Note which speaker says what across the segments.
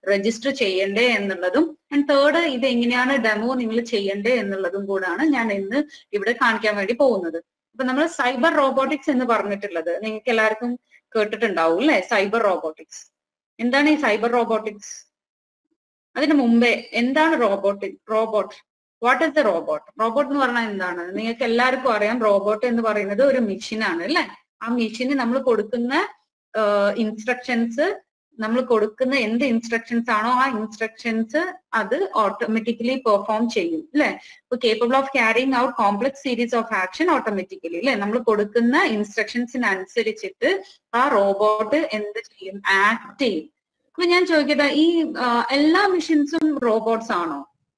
Speaker 1: Register ചെയ്യണ്ടേ എന്നുള്ളതും and third ഇത് എങ്ങനെയാണ് ഡെമോ നിങ്ങൾ ചെയ്യണ്ടേ എന്നുള്ളതും കൂടാണ് ഞാൻ ഇന്ന് ഇവിടെ കാണിക്കാൻ വേണ്ടി പോകുന്നത് അപ്പൊ നമ്മൾ സൈബർ റോബോട്ടിക്സ് എന്ന് പറഞ്ഞിട്ടുള്ളത് നിങ്ങൾക്ക് എല്ലാവർക്കും കേട്ടിട്ടുണ്ടാവും അല്ലെ സൈബർ റോബോട്ടിക്സ് എന്താണ് ഈ സൈബർ റോബോട്ടിക്സ് അതിന് മുമ്പേ എന്താണ് robotic robot what is the robot robot എന്ന് പറഞ്ഞാൽ എന്താണ് നിങ്ങൾക്ക് എല്ലാവർക്കും അറിയാം റോബോട്ട് എന്ന് പറയുന്നത് ഒരു മെഷീനാണ് അല്ലെ ആ മെഷീന് നമ്മൾ കൊടുക്കുന്ന ഇൻസ്ട്രക്ഷൻസ് നമ്മൾ കൊടുക്കുന്ന എന്ത് ഇൻസ്ട്രക്ഷൻസ് ആണോ ആ ഇൻസ്ട്രക്ഷൻസ് അത് ഓട്ടോമാറ്റിക്കലി പെർഫോം ചെയ്യും അല്ലെ ഇപ്പൊ capable of carrying out complex series of action automatically അല്ലെ നമ്മൾ കൊടുക്കുന്ന ഇൻസ്ട്രക്ഷൻസിനനുസരിച്ചിട്ട് ആ റോബോട്ട് എന്ത് ചെയ്യും ആക്ട് ചെയ്യും അപ്പൊ ഞാൻ ചോദിക്കട്ടെ ഈ ആ, എല്ലാ മെഷീൻസും റോബോട്ട്സ് ആണോ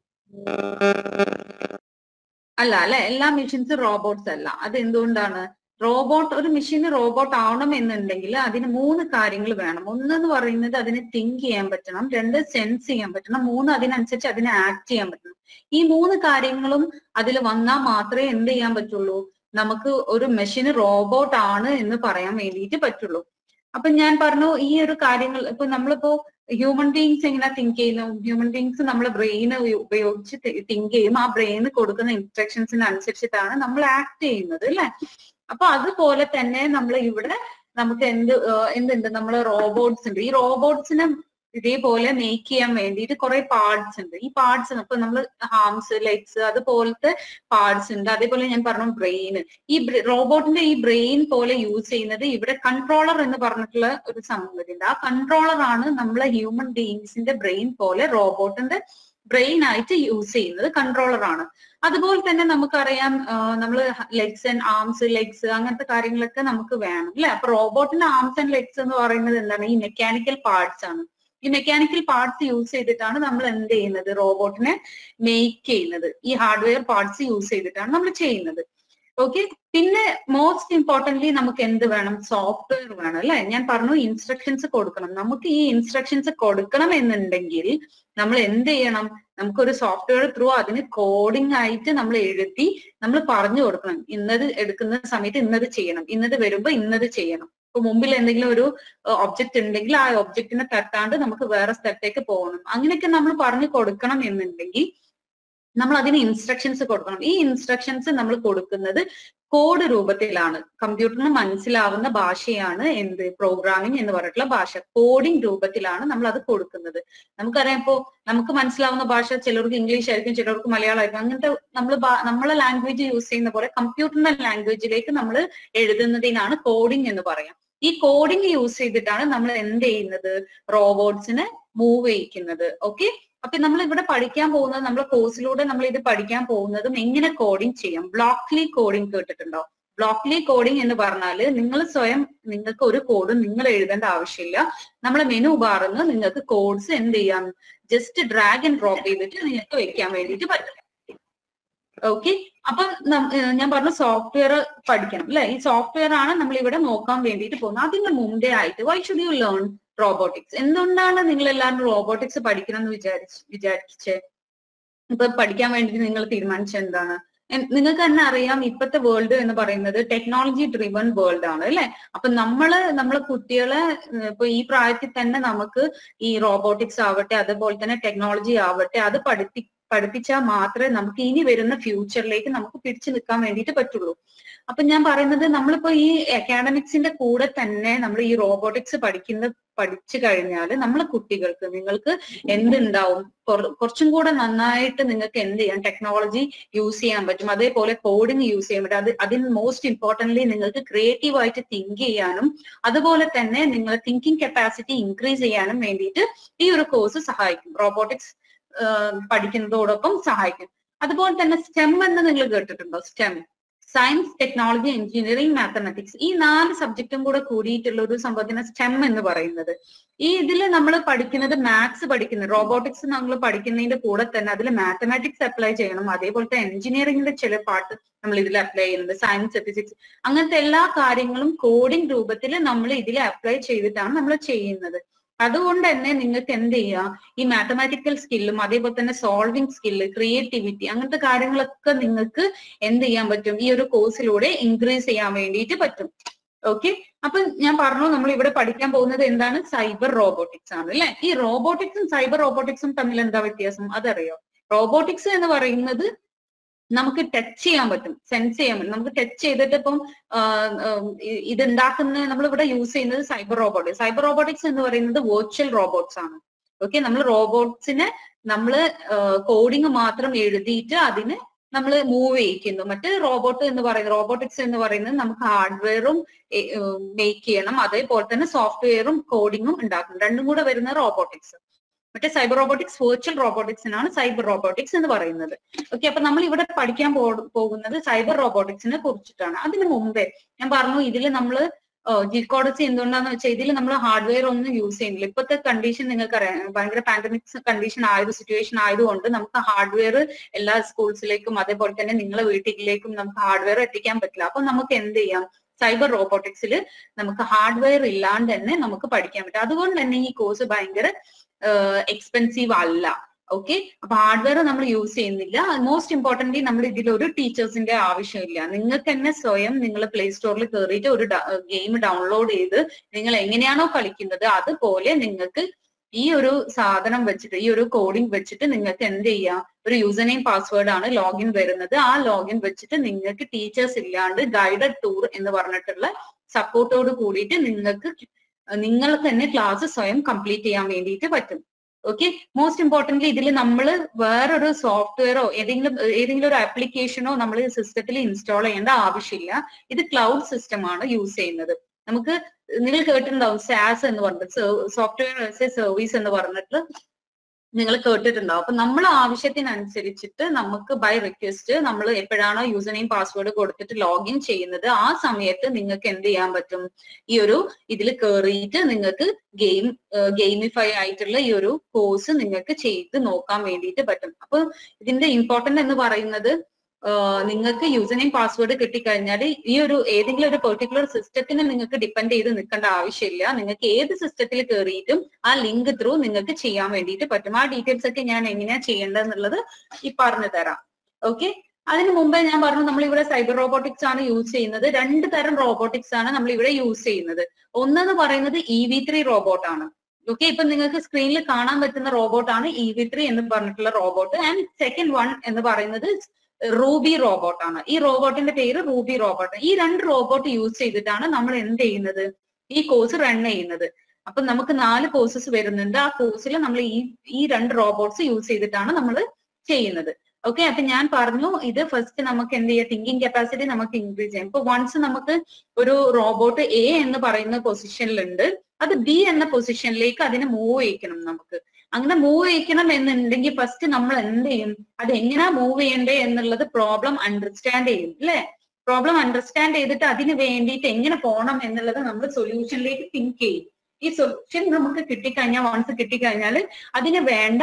Speaker 1: അല്ല അല്ലെ എല്ലാ മെഷീൻസും റോബോട്ട്സ് അല്ല അത് എന്തുകൊണ്ടാണ് റോബോട്ട് ഒരു മെഷീന് റോബോട്ട് ആവണം എന്നുണ്ടെങ്കിൽ അതിന് മൂന്ന് കാര്യങ്ങൾ വേണം ഒന്ന് എന്ന് പറയുന്നത് അതിന് തിങ്ക് ചെയ്യാൻ പറ്റണം രണ്ട് സെൻസ് ചെയ്യാൻ പറ്റണം മൂന്ന് അതിനനുസരിച്ച് അതിനെ ആക്ട് ചെയ്യാൻ പറ്റണം ഈ മൂന്ന് കാര്യങ്ങളും അതിൽ വന്നാൽ മാത്രമേ എന്ത് ചെയ്യാൻ പറ്റുള്ളൂ നമുക്ക് ഒരു മെഷീന് റോബോട്ട് ആണ് എന്ന് പറയാൻ വേണ്ടിയിട്ട് പറ്റുള്ളൂ അപ്പൊ ഞാൻ പറഞ്ഞു ഈ ഒരു കാര്യങ്ങൾ ഇപ്പൊ നമ്മളിപ്പോ ഹ്യൂമൻ ബീങ്സ് എങ്ങനെ തിങ്ക് ചെയ്യുന്നു ഹ്യൂമൻ ബീങ്സ് നമ്മളെ ബ്രെയിൻ ഉപയോഗിച്ച് തിങ്ക് ചെയ്യും ആ ബ്രെയിന് കൊടുക്കുന്ന ഇൻസ്ട്രക്ഷൻസിന് അനുസരിച്ചിട്ടാണ് നമ്മൾ ആക്ട് ചെയ്യുന്നത് അല്ലെ അപ്പൊ അതുപോലെ തന്നെ നമ്മൾ ഇവിടെ നമുക്ക് എന്ത് ഏഹ് എന്തുണ്ട് നമ്മള് റോബോട്ട്സ് ഉണ്ട് ഈ റോബോട്ട്സിനെ ഇതേപോലെ മേക്ക് ചെയ്യാൻ വേണ്ടിയിട്ട് കുറെ പാർട്സ് ഉണ്ട് ഈ പാർട്സ് ഇപ്പൊ നമ്മൾ ഹാംസ് ലെഗ്സ് അതുപോലത്തെ പാർട്സ് ഉണ്ട് അതേപോലെ ഞാൻ പറഞ്ഞു ബ്രെയിൻ ഈ റോബോട്ടിന്റെ ഈ ബ്രെയിൻ പോലെ യൂസ് ചെയ്യുന്നത് ഇവിടെ കൺട്രോളർ എന്ന് പറഞ്ഞിട്ടുള്ള ഒരു സംഗതി ഉണ്ട് ആ കൺട്രോളർ ആണ് നമ്മളെ ഹ്യൂമൻ ബീയിങ്സിന്റെ ബ്രെയിൻ പോലെ റോബോട്ടിന്റെ ബ്രെയിൻ ആയിട്ട് യൂസ് ചെയ്യുന്നത് കൺട്രോളർ ആണ് അതുപോലെ തന്നെ നമുക്കറിയാം നമ്മൾ ലെഗ്സ് ആൻഡ് ആംസ് ലെഗ്സ് അങ്ങനത്തെ കാര്യങ്ങളൊക്കെ നമുക്ക് വേണം അല്ലെ അപ്പൊ റോബോട്ടിന്റെ ആംസ് ആൻഡ് ലെഗ്സ് എന്ന് പറയുന്നത് എന്താണ് ഈ മെക്കാനിക്കൽ പാർട്സ് ആണ് ഈ മെക്കാനിക്കൽ പാർട്സ് യൂസ് ചെയ്തിട്ടാണ് നമ്മൾ എന്ത് ചെയ്യുന്നത് റോബോട്ടിനെ മേക്ക് ചെയ്യുന്നത് ഈ ഹാർഡ്വെയർ പാർട്സ് യൂസ് ചെയ്തിട്ടാണ് നമ്മൾ ചെയ്യുന്നത് ഓക്കെ പിന്നെ മോസ്റ്റ് ഇമ്പോർട്ടന്റ്ലി നമുക്ക് എന്ത് വേണം സോഫ്റ്റ്വെയർ വേണം അല്ലെ ഞാൻ പറഞ്ഞു ഇൻസ്ട്രക്ഷൻസ് കൊടുക്കണം നമുക്ക് ഈ ഇൻസ്ട്രക്ഷൻസ് കൊടുക്കണം എന്നുണ്ടെങ്കിൽ നമ്മൾ എന്ത് ചെയ്യണം നമുക്കൊരു സോഫ്റ്റ്വെയർ ത്രൂ അതിന് കോഡിംഗ് ആയിട്ട് നമ്മൾ എഴുതി നമ്മൾ പറഞ്ഞു കൊടുക്കണം ഇന്നത് എടുക്കുന്ന സമയത്ത് ഇന്നത് ചെയ്യണം ഇന്നത് വരുമ്പോ ഇന്നത് ചെയ്യണം ഇപ്പൊ മുമ്പിൽ എന്തെങ്കിലും ഒരു ഒബ്ജക്റ്റ് ഉണ്ടെങ്കിൽ ആ ഒബ്ജക്റ്റിനെ തട്ടാണ്ട് നമുക്ക് വേറെ സ്ഥലത്തേക്ക് പോകണം അങ്ങനെയൊക്കെ നമ്മൾ പറഞ്ഞു കൊടുക്കണം എന്നുണ്ടെങ്കിൽ നമ്മൾ അതിന് ഇൻസ്ട്രക്ഷൻസ് കൊടുക്കണം ഈ ഇൻസ്ട്രക്ഷൻസ് നമ്മൾ കൊടുക്കുന്നത് കോഡ് രൂപത്തിലാണ് കമ്പ്യൂട്ടറിന് മനസ്സിലാവുന്ന ഭാഷയാണ് എന്ത് പ്രോഗ്രാമിംഗ് എന്ന് പറഞ്ഞിട്ടുള്ള ഭാഷ കോഡിംഗ് രൂപത്തിലാണ് നമ്മൾ അത് കൊടുക്കുന്നത് നമുക്കറിയാം ഇപ്പോ നമുക്ക് മനസ്സിലാവുന്ന ഭാഷ ചിലർക്ക് ഇംഗ്ലീഷ് ആയിരിക്കും ചിലർക്ക് മലയാളം ആയിരിക്കും അങ്ങനത്തെ നമ്മൾ നമ്മളെ ലാംഗ്വേജ് യൂസ് ചെയ്യുന്ന പോലെ കമ്പ്യൂട്ടറിന്റെ ലാംഗ്വേജിലേക്ക് നമ്മൾ എഴുതുന്നതിനാണ് കോഡിംഗ് എന്ന് പറയാം ഈ കോഡിംഗ് യൂസ് ചെയ്തിട്ടാണ് നമ്മൾ എന്ത് ചെയ്യുന്നത് റോബോട്ട്സിനെ മൂവ് ചെയ്യിക്കുന്നത് ഓക്കെ അപ്പൊ നമ്മൾ ഇവിടെ പഠിക്കാൻ പോകുന്നത് നമ്മുടെ കോഴ്സിലൂടെ നമ്മൾ ഇത് പഠിക്കാൻ പോകുന്നതും എങ്ങനെ കോഡിംഗ് ചെയ്യാം ബ്ലോക്ക്ലി കോഡിംഗ് കേട്ടിട്ടുണ്ടോ ബ്ലോക്ക്ലി കോഡിംഗ് എന്ന് പറഞ്ഞാൽ നിങ്ങൾ സ്വയം നിങ്ങൾക്ക് ഒരു കോഡും നിങ്ങൾ എഴുതേണ്ട ആവശ്യമില്ല നമ്മളെ മെനു ബാറിന്ന് നിങ്ങൾക്ക് കോഡ്സ് എന്ത് ചെയ്യാം ജസ്റ്റ് ഡ്രാഗ് ആൻഡ് ഡ്രോപ്പ് ചെയ്തിട്ട് നിങ്ങൾക്ക് വെക്കാൻ വേണ്ടിയിട്ട് പറ്റും ഓക്കെ അപ്പൊ നം- ഏഹ് ഞാൻ പറഞ്ഞു സോഫ്റ്റ്വെയർ പഠിക്കണം അല്ലെ ഈ സോഫ്റ്റ്വെയർ ആണ് നമ്മൾ ഇവിടെ നോക്കാൻ വേണ്ടിയിട്ട് പോകുന്നത് അതിന് മുമ്പേ ആയിട്ട് why should you learn robotics എന്തുകൊണ്ടാണ് നിങ്ങൾ എല്ലാവരും റോബോട്ടിക്സ് പഠിക്കണം എന്ന് വിചാരിച്ച് വിചാരിച്ചേ ഇപ്പൊ പഠിക്കാൻ വേണ്ടി നിങ്ങൾ തീരുമാനിച്ചത് എന്താണ് എൻ- നിങ്ങൾക്ക് തന്നെ അറിയാം ഇപ്പോഴത്തെ വേൾഡ് എന്ന് പറയുന്നത് ടെക്നോളജി ഡ്രിവൺ വേൾഡ് ആണ് അല്ലെ അപ്പൊ നമ്മള് നമ്മളെ കുട്ടികളെ ഏഹ് ഇപ്പൊ ഈ പ്രായത്തിൽ തന്നെ നമുക്ക് ഈ റോബോട്ടിക്സ് ആവട്ടെ അതുപോലെ തന്നെ ടെക്നോളജി ആവട്ടെ അത് പഠിപ്പി പഠിപ്പിച്ചാൽ മാത്രമേ നമുക്ക് ഇനി വരുന്ന ഫ്യൂച്ചറിലേക്ക് നമുക്ക് പിടിച്ചു നിൽക്കാൻ വേണ്ടിയിട്ട് പറ്റുള്ളൂ അപ്പൊ ഞാൻ പറയുന്നത് നമ്മളിപ്പോ ഈ അക്കാഡമിക്സിന്റെ കൂടെ തന്നെ നമ്മൾ ഈ റോബോട്ടിക്സ് പഠിക്കുന്ന പഠിച്ചു കഴിഞ്ഞാൽ നമ്മളെ കുട്ടികൾക്ക് നിങ്ങൾക്ക് എന്തുണ്ടാവും കുറ- കുറച്ചും കൂടെ നന്നായിട്ട് നിങ്ങൾക്ക് എന്ത് ചെയ്യാം ടെക്നോളജി യൂസ് ചെയ്യാൻ പറ്റും അതേപോലെ കോഡിംഗ് യൂസ് ചെയ്യാൻ പറ്റും അത് അതിന് മോസ്റ്റ് ഇമ്പോർട്ടന്റ്ലി നിങ്ങൾക്ക് ക്രിയേറ്റീവ് ആയിട്ട് തിങ്ക് ചെയ്യാനും അതുപോലെ തന്നെ നിങ്ങളെ തിങ്കിങ് കപ്പാസിറ്റി ഇൻക്രീസ് ചെയ്യാനും വേണ്ടിയിട്ട് ഈ ഒരു കോഴ്സ് സഹായിക്കും റോബോട്ടിക്സ് പഠിക്കുന്നതോടൊപ്പം സഹായിക്കും അതുപോലെ തന്നെ സ്റ്റെം എന്ന് നിങ്ങൾ കേട്ടിട്ടുണ്ടോ STEM science technology engineering mathematics ഈ നാല് സബ്ജക്റ്റും കൂടെ കൂടിയിട്ടുള്ള ഒരു സംഭവത്തിന് സ്റ്റെം എന്ന് പറയുന്നത് ഈ ഇതിൽ നമ്മൾ പഠിക്കുന്നത് മാത്സ് പഠിക്കുന്നത് റോബോട്ടിക്സ് നമ്മൾ പഠിക്കുന്നതിന്റെ കൂടെ തന്നെ അതിൽ മാത്തമാറ്റിക്സ് അപ്ലൈ ചെയ്യണം അതേപോലത്തെ എഞ്ചിനീയറിംഗിന്റെ ചില പാർട്ട് നമ്മൾ ഇതിൽ അപ്ലൈ ചെയ്യുന്നുണ്ട് സയൻസ് ഫിസിക്സ് അങ്ങനത്തെ എല്ലാ കാര്യങ്ങളും കോഡിംഗ് രൂപത്തിൽ നമ്മൾ ഇതിൽ അപ്ലൈ ചെയ്തിട്ടാണ് നമ്മൾ ചെയ്യുന്നത് അതുകൊണ്ട് തന്നെ നിങ്ങൾക്ക് എന്ത് ചെയ്യാം ഈ മാത്തമാറ്റിക്കൽ സ്കില്ലും അതേപോലെ തന്നെ സോൾവിങ് സ്കില്ല് ക്രിയേറ്റിവിറ്റി അങ്ങനത്തെ കാര്യങ്ങളൊക്കെ നിങ്ങൾക്ക് എന്ത് ചെയ്യാൻ പറ്റും ഈ ഒരു കോഴ്സിലൂടെ ഇൻക്രീസ് ചെയ്യാൻ വേണ്ടിയിട്ട് പറ്റും ഓക്കെ അപ്പൊ ഞാൻ പറഞ്ഞു നമ്മൾ ഇവിടെ പഠിക്കാൻ പോകുന്നത് എന്താണ് സൈബർ റോബോട്ടിക്സ് ആണ് അല്ലെ ഈ റോബോട്ടിക്സും സൈബർ റോബോട്ടിക്സും തമ്മിൽ എന്താ വ്യത്യാസം അതറിയോ റോബോട്ടിക്സ് എന്ന് പറയുന്നത് നമുക്ക് ടച്ച് ചെയ്യാൻ പറ്റും സെൻസ് ചെയ്യാൻ പറ്റും നമുക്ക് ടച്ച് ചെയ്തിട്ട് ഇപ്പം ഇത് ഉണ്ടാക്കുന്ന നമ്മൾ ഇവിടെ യൂസ് ചെയ്യുന്നത് സൈബർ റോബോട്ടിക്സ് സൈബർ റോബോട്ടിക്സ് എന്ന് പറയുന്നത് വെർച്വൽ റോബോട്ട്സ് ആണ് ഓക്കെ നമ്മൾ റോബോട്ട്സിനെ നമ്മൾ കോഡിങ് മാത്രം എഴുതിയിട്ട് അതിന് നമ്മൾ മൂവ് ചെയ്യിക്കുന്നു മറ്റ് റോബോട്ട് എന്ന് പറയുന്നത് റോബോട്ടിക്സ് എന്ന് പറയുന്നത് നമുക്ക് ഹാർഡ്വെയറും മേക്ക് ചെയ്യണം അതേപോലെ തന്നെ സോഫ്റ്റ്വെയറും കോഡിങ്ങും ഉണ്ടാക്കണം രണ്ടും കൂടെ വരുന്ന റോബോട്ടിക്സ് മറ്റേ സൈബർ റോബോട്ടിക്സ് വെർച്വൽ റോബോട്ടിക്സിനാണ് സൈബർ റോബോട്ടിക്സ് എന്ന് പറയുന്നത് ഓക്കെ അപ്പൊ നമ്മൾ ഇവിടെ പഠിക്കാൻ പോകുന്നത് സൈബർ റോബോട്ടിക്സിനെ കുറിച്ചിട്ടാണ് അതിന് മുമ്പേ ഞാൻ പറഞ്ഞു ഇതിൽ നമ്മൾ ജിക്കോഡസി എന്തുകൊണ്ടാന്ന് വെച്ചാൽ ഇതിൽ നമ്മൾ ഹാർഡ്വെയർ ഒന്നും യൂസ് ചെയ്യുന്നില്ല ഇപ്പോഴത്തെ കണ്ടീഷൻ നിങ്ങൾക്ക് അറിയാം ഭയങ്കര പാൻഡമിക് കണ്ടീഷൻ ആയത് സിറ്റുവേഷൻ ആയതുകൊണ്ട് നമുക്ക് ഹാർഡ്വെയർ എല്ലാ സ്കൂൾസിലേക്കും അതേപോലെ തന്നെ നിങ്ങളെ വീട്ടിലേക്കും നമുക്ക് ഹാർഡ്വെയർ എത്തിക്കാൻ പറ്റില്ല അപ്പൊ നമുക്ക് എന്ത് ചെയ്യാം സൈബർ റോബോട്ടിക്സിൽ നമുക്ക് ഹാർഡ്വെയർ ഇല്ലാണ്ട് തന്നെ നമുക്ക് പഠിക്കാൻ പറ്റും അതുകൊണ്ട് തന്നെ ഈ കോഴ്സ് ഭയങ്കര എക്സ്പെൻസീവ് അല്ല ഓക്കെ അപ്പൊ ഹാർഡ്വെയർ നമ്മൾ യൂസ് ചെയ്യുന്നില്ല മോസ്റ്റ് ഇമ്പോർട്ടന്റ്ലി നമ്മൾ ഇതിൽ ഒരു ടീച്ചേഴ്സിന്റെ ആവശ്യമില്ല നിങ്ങൾക്ക് തന്നെ സ്വയം നിങ്ങൾ പ്ലേ സ്റ്റോറിൽ കയറിയിട്ട് ഒരു ഗെയിം ഡൗൺലോഡ് ചെയ്ത് നിങ്ങൾ എങ്ങനെയാണോ കളിക്കുന്നത് അതുപോലെ നിങ്ങൾക്ക് ഈ ഒരു സാധനം വെച്ചിട്ട് ഈ ഒരു കോഡിംഗ് വെച്ചിട്ട് നിങ്ങൾക്ക് എന്ത് ചെയ്യാം ഒരു യൂസർ നെയിം പാസ്വേഡ് ആണ് ലോഗിൻ വരുന്നത് ആ ലോഗിൻ വെച്ചിട്ട് നിങ്ങൾക്ക് ടീച്ചേഴ്സ് ഇല്ലാണ്ട് ഗൈഡഡ് ടൂർ എന്ന് പറഞ്ഞിട്ടുള്ള സപ്പോർട്ടോട് കൂടിയിട്ട് നിങ്ങൾക്ക് നിങ്ങൾക്ക് തന്നെ ക്ലാസ് സ്വയം കംപ്ലീറ്റ് ചെയ്യാൻ വേണ്ടിയിട്ട് പറ്റും ഓക്കെ മോസ്റ്റ് ഇമ്പോർട്ടന്റ്ലി ഇതിൽ നമ്മൾ വേറൊരു സോഫ്റ്റ്വെയറോ ഏതെങ്കിലും ഏതെങ്കിലും ഒരു ആപ്ലിക്കേഷനോ നമ്മൾ സിസ്റ്റത്തിൽ ഇൻസ്റ്റാൾ ചെയ്യേണ്ട ആവശ്യമില്ല ഇത് ക്ലൗഡ് സിസ്റ്റം ആണ് യൂസ് ചെയ്യുന്നത് നമുക്ക് നിങ്ങൾ കേട്ടിട്ടുണ്ടാവും സാസ് എന്ന് പറഞ്ഞിട്ട് സോഫ്റ്റ്വെയർ ആസ് എ സർവീസ് എന്ന് പറഞ്ഞിട്ട് നിങ്ങൾ കേട്ടിട്ടുണ്ടാവും അപ്പൊ നമ്മൾ ആവശ്യത്തിനനുസരിച്ചിട്ട് നമുക്ക് ബൈ റിക്വസ്റ്റ് നമ്മൾ എപ്പോഴാണോ യൂസർ നെയിം പാസ്വേഡ് കൊടുത്തിട്ട് ലോഗിൻ ചെയ്യുന്നത് ആ സമയത്ത് നിങ്ങൾക്ക് എന്ത് ചെയ്യാൻ പറ്റും ഈ ഒരു ഇതിൽ കയറിയിട്ട് നിങ്ങൾക്ക് ഗെയിം ഗെയിമിഫൈ ആയിട്ടുള്ള ഈ ഒരു കോഴ്സ് നിങ്ങൾക്ക് ചെയ്ത് നോക്കാൻ വേണ്ടിയിട്ട് പറ്റും അപ്പൊ ഇതിന്റെ ഇമ്പോർട്ടന്റ് എന്ന് പറയുന്നത് നിങ്ങൾക്ക് യൂസർ നെയിം പാസ്വേഡ് കിട്ടിക്കഴിഞ്ഞാൽ ഈ ഒരു ഏതെങ്കിലും ഒരു പെർട്ടിക്കുലർ സിസ്റ്റത്തിന് നിങ്ങൾക്ക് ഡിപ്പെൻഡ് ചെയ്ത് നിൽക്കേണ്ട ആവശ്യമില്ല നിങ്ങൾക്ക് ഏത് സിസ്റ്റത്തിൽ കയറിയിട്ടും ആ ലിങ്ക് ത്രൂ നിങ്ങൾക്ക് ചെയ്യാൻ വേണ്ടിയിട്ട് പറ്റും ആ ഡീറ്റെയിൽസ് ഒക്കെ ഞാൻ എങ്ങനെയാ ചെയ്യേണ്ടതെന്നുള്ളത് ഈ പറഞ്ഞു തരാം ഓക്കെ അതിന് മുമ്പേ ഞാൻ പറഞ്ഞു നമ്മൾ ഇവിടെ സൈബർ റോബോട്ടിക്സ് ആണ് യൂസ് ചെയ്യുന്നത് രണ്ട് തരം റോബോട്ടിക്സ് ആണ് നമ്മൾ ഇവിടെ യൂസ് ചെയ്യുന്നത് ഒന്നെന്ന് പറയുന്നത് ഇ വി ത്രീ റോബോട്ട് ആണ് ഓക്കെ ഇപ്പൊ നിങ്ങൾക്ക് സ്ക്രീനിൽ കാണാൻ പറ്റുന്ന റോബോട്ട് ആണ് ഇ വി ത്രീ എന്ന് പറഞ്ഞിട്ടുള്ള റോബോട്ട് ആൻഡ് സെക്കൻഡ് വൺ എന്ന് പറയുന്നത് റൂബി റോബോട്ട് ആണ് ഈ റോബോട്ടിന്റെ പേര് റൂബി റോബോട്ട് ഈ രണ്ട് റോബോട്ട് യൂസ് ചെയ്തിട്ടാണ് നമ്മൾ എന്ത് ചെയ്യുന്നത് ഈ കോഴ്സ് റൺ ചെയ്യുന്നത് അപ്പൊ നമുക്ക് നാല് കോഴ്സസ് വരുന്നുണ്ട് ആ കോഴ്സിൽ നമ്മൾ ഈ ഈ രണ്ട് റോബോട്ട്സ് യൂസ് ചെയ്തിട്ടാണ് നമ്മൾ ചെയ്യുന്നത് ഓക്കെ അപ്പൊ ഞാൻ പറഞ്ഞു ഇത് ഫസ്റ്റ് നമുക്ക് എന്ത് ചെയ്യാം തിങ്കിങ് കപ്പാസിറ്റി നമുക്ക് ഇൻക്രീസ് ചെയ്യാം ഇപ്പൊ വൺസ് നമുക്ക് ഒരു റോബോട്ട് എ എന്ന് പറയുന്ന പൊസിഷനിലുണ്ട് അത് ബി എന്ന പൊസിഷനിലേക്ക് അതിനെ മൂവ് ചെയ്യിക്കണം നമുക്ക് അങ്ങനെ മൂവ് ചെയ്യിക്കണം എന്നുണ്ടെങ്കിൽ ഫസ്റ്റ് നമ്മൾ എന്ത് ചെയ്യും അത് എങ്ങനെയാ മൂവ് ചെയ്യണ്ടേ എന്നുള്ളത് പ്രോബ്ലം അണ്ടർസ്റ്റാൻഡ് ചെയ്യും അല്ലെ പ്രോബ്ലം അണ്ടർസ്റ്റാൻഡ് ചെയ്തിട്ട് അതിന് വേണ്ടിയിട്ട് എങ്ങനെ പോകണം എന്നുള്ളത് നമ്മൾ സൊല്യൂഷനിലേക്ക് തിങ്ക് ചെയ്യും ഈ സൊല്യൂഷൻ നമുക്ക് കിട്ടിക്കഴിഞ്ഞാൽ വൺസ് കിട്ടിക്കഴിഞ്ഞാൽ അതിന് വേണ്ട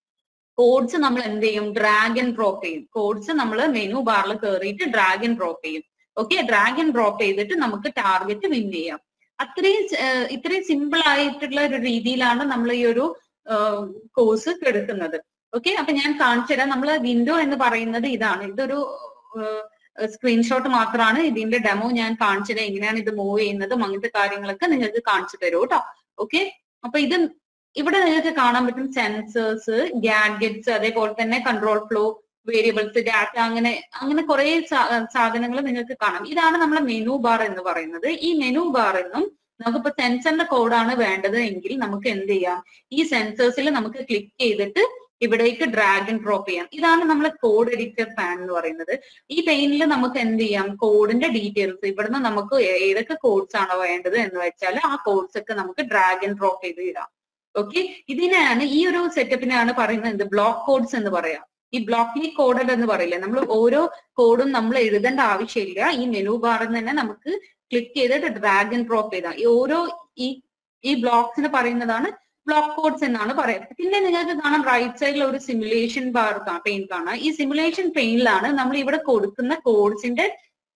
Speaker 1: കോഡ്സ് നമ്മൾ എന്ത് ചെയ്യും ഡ്രാഗ് ആൻഡ് ഡ്രോപ്പ് ചെയ്യും കോഡ്സ് നമ്മൾ മെനു ബാറിൽ കയറിയിട്ട് ഡ്രാഗ് ആൻഡ് ഡ്രോപ്പ് ചെയ്യും ഓക്കെ ഡ്രാഗ് ആൻഡ് ഡ്രോപ്പ് ചെയ്തിട്ട് നമുക്ക് ടാർഗറ്റ് വിൻ ചെയ്യാം അത്രയും ഇത്രയും സിമ്പിൾ ആയിട്ടുള്ള ഒരു രീതിയിലാണ് നമ്മൾ ഈ ഒരു കോഴ്സ് എടുക്കുന്നത് ഓക്കെ അപ്പൊ ഞാൻ കാണിച്ചു തരാം നമ്മൾ വിൻഡോ എന്ന് പറയുന്നത് ഇതാണ് ഇതൊരു സ്ക്രീൻഷോട്ട് മാത്രമാണ് ഇതിന്റെ ഡെമോ ഞാൻ കാണിച്ചു തരാം എങ്ങനെയാണ് ഇത് മൂവ് ചെയ്യുന്നതും അങ്ങനത്തെ കാര്യങ്ങളൊക്കെ നിങ്ങൾക്ക് കാണിച്ചു തരും കേട്ടോ ഓക്കെ അപ്പൊ ഇത് ഇവിടെ നിങ്ങൾക്ക് കാണാൻ പറ്റും സെൻസേഴ്സ് ഗാഡ്ഗറ്റ്സ് അതേപോലെ തന്നെ കൺട്രോൾ ഫ്ലോ വേരിയബിൾസ് ഡാറ്റ അങ്ങനെ അങ്ങനെ കുറെ സാധനങ്ങൾ നിങ്ങൾക്ക് കാണാം ഇതാണ് നമ്മളെ മെനു ബാർ എന്ന് പറയുന്നത് ഈ മെനു ബാർ എന്നും നമുക്കിപ്പോ സെൻസറിന്റെ കോഡാണ് വേണ്ടത് എങ്കിൽ നമുക്ക് എന്ത് ചെയ്യാം ഈ സെൻസേഴ്സിൽ നമുക്ക് ക്ലിക്ക് ചെയ്തിട്ട് ഇവിടേക്ക് ഡ്രാഗ് ആൻഡ് ഡ്രോപ്പ് ചെയ്യാം ഇതാണ് നമ്മളെ കോഡ് എഡിറ്റർ പാൻ എന്ന് പറയുന്നത് ഈ പെയിനിൽ നമുക്ക് എന്ത് ചെയ്യാം കോഡിന്റെ ഡീറ്റെയിൽസ് ഇവിടുന്ന് നമുക്ക് ഏതൊക്കെ കോഡ്സ് ആണോ വേണ്ടത് എന്ന് വെച്ചാൽ ആ കോഡ്സ് ഒക്കെ നമുക്ക് ഡ്രാഗ് ആൻഡ് ഡ്രോപ്പ് ചെയ്ത് ഇടാം ഓക്കെ ഇതിനാണ് ഈ ഒരു സെറ്റപ്പിനാണ് പറയുന്നത് എന്ത് ബ്ലോക്ക് കോഡ്സ് എന്ന് പറയാം ഈ ബ്ലോക്കിലി കോഡഡ് എന്ന് പറയില്ല നമ്മൾ ഓരോ കോഡും നമ്മൾ എഴുതേണ്ട ആവശ്യമില്ല ഈ മെനു ബാറിൽ തന്നെ നമുക്ക് ക്ലിക്ക് ചെയ്തിട്ട് ഡ്രാഗ് ആൻഡ് ഡ്രോപ്പ് ചെയ്താൽ ഈ ഓരോ ഈ ഈ ബ്ലോക്സിന് പറയുന്നതാണ് ബ്ലോക്ക് കോഡ്സ് എന്നാണ് പറയുന്നത് പിന്നെ നിങ്ങൾക്ക് കാണാം റൈറ്റ് സൈഡിൽ ഒരു സിമുലേഷൻ ബാർ പെയിൻ കാണാം ഈ സിമുലേഷൻ പെയിനിലാണ് നമ്മൾ ഇവിടെ കൊടുക്കുന്ന കോഡ്സിന്റെ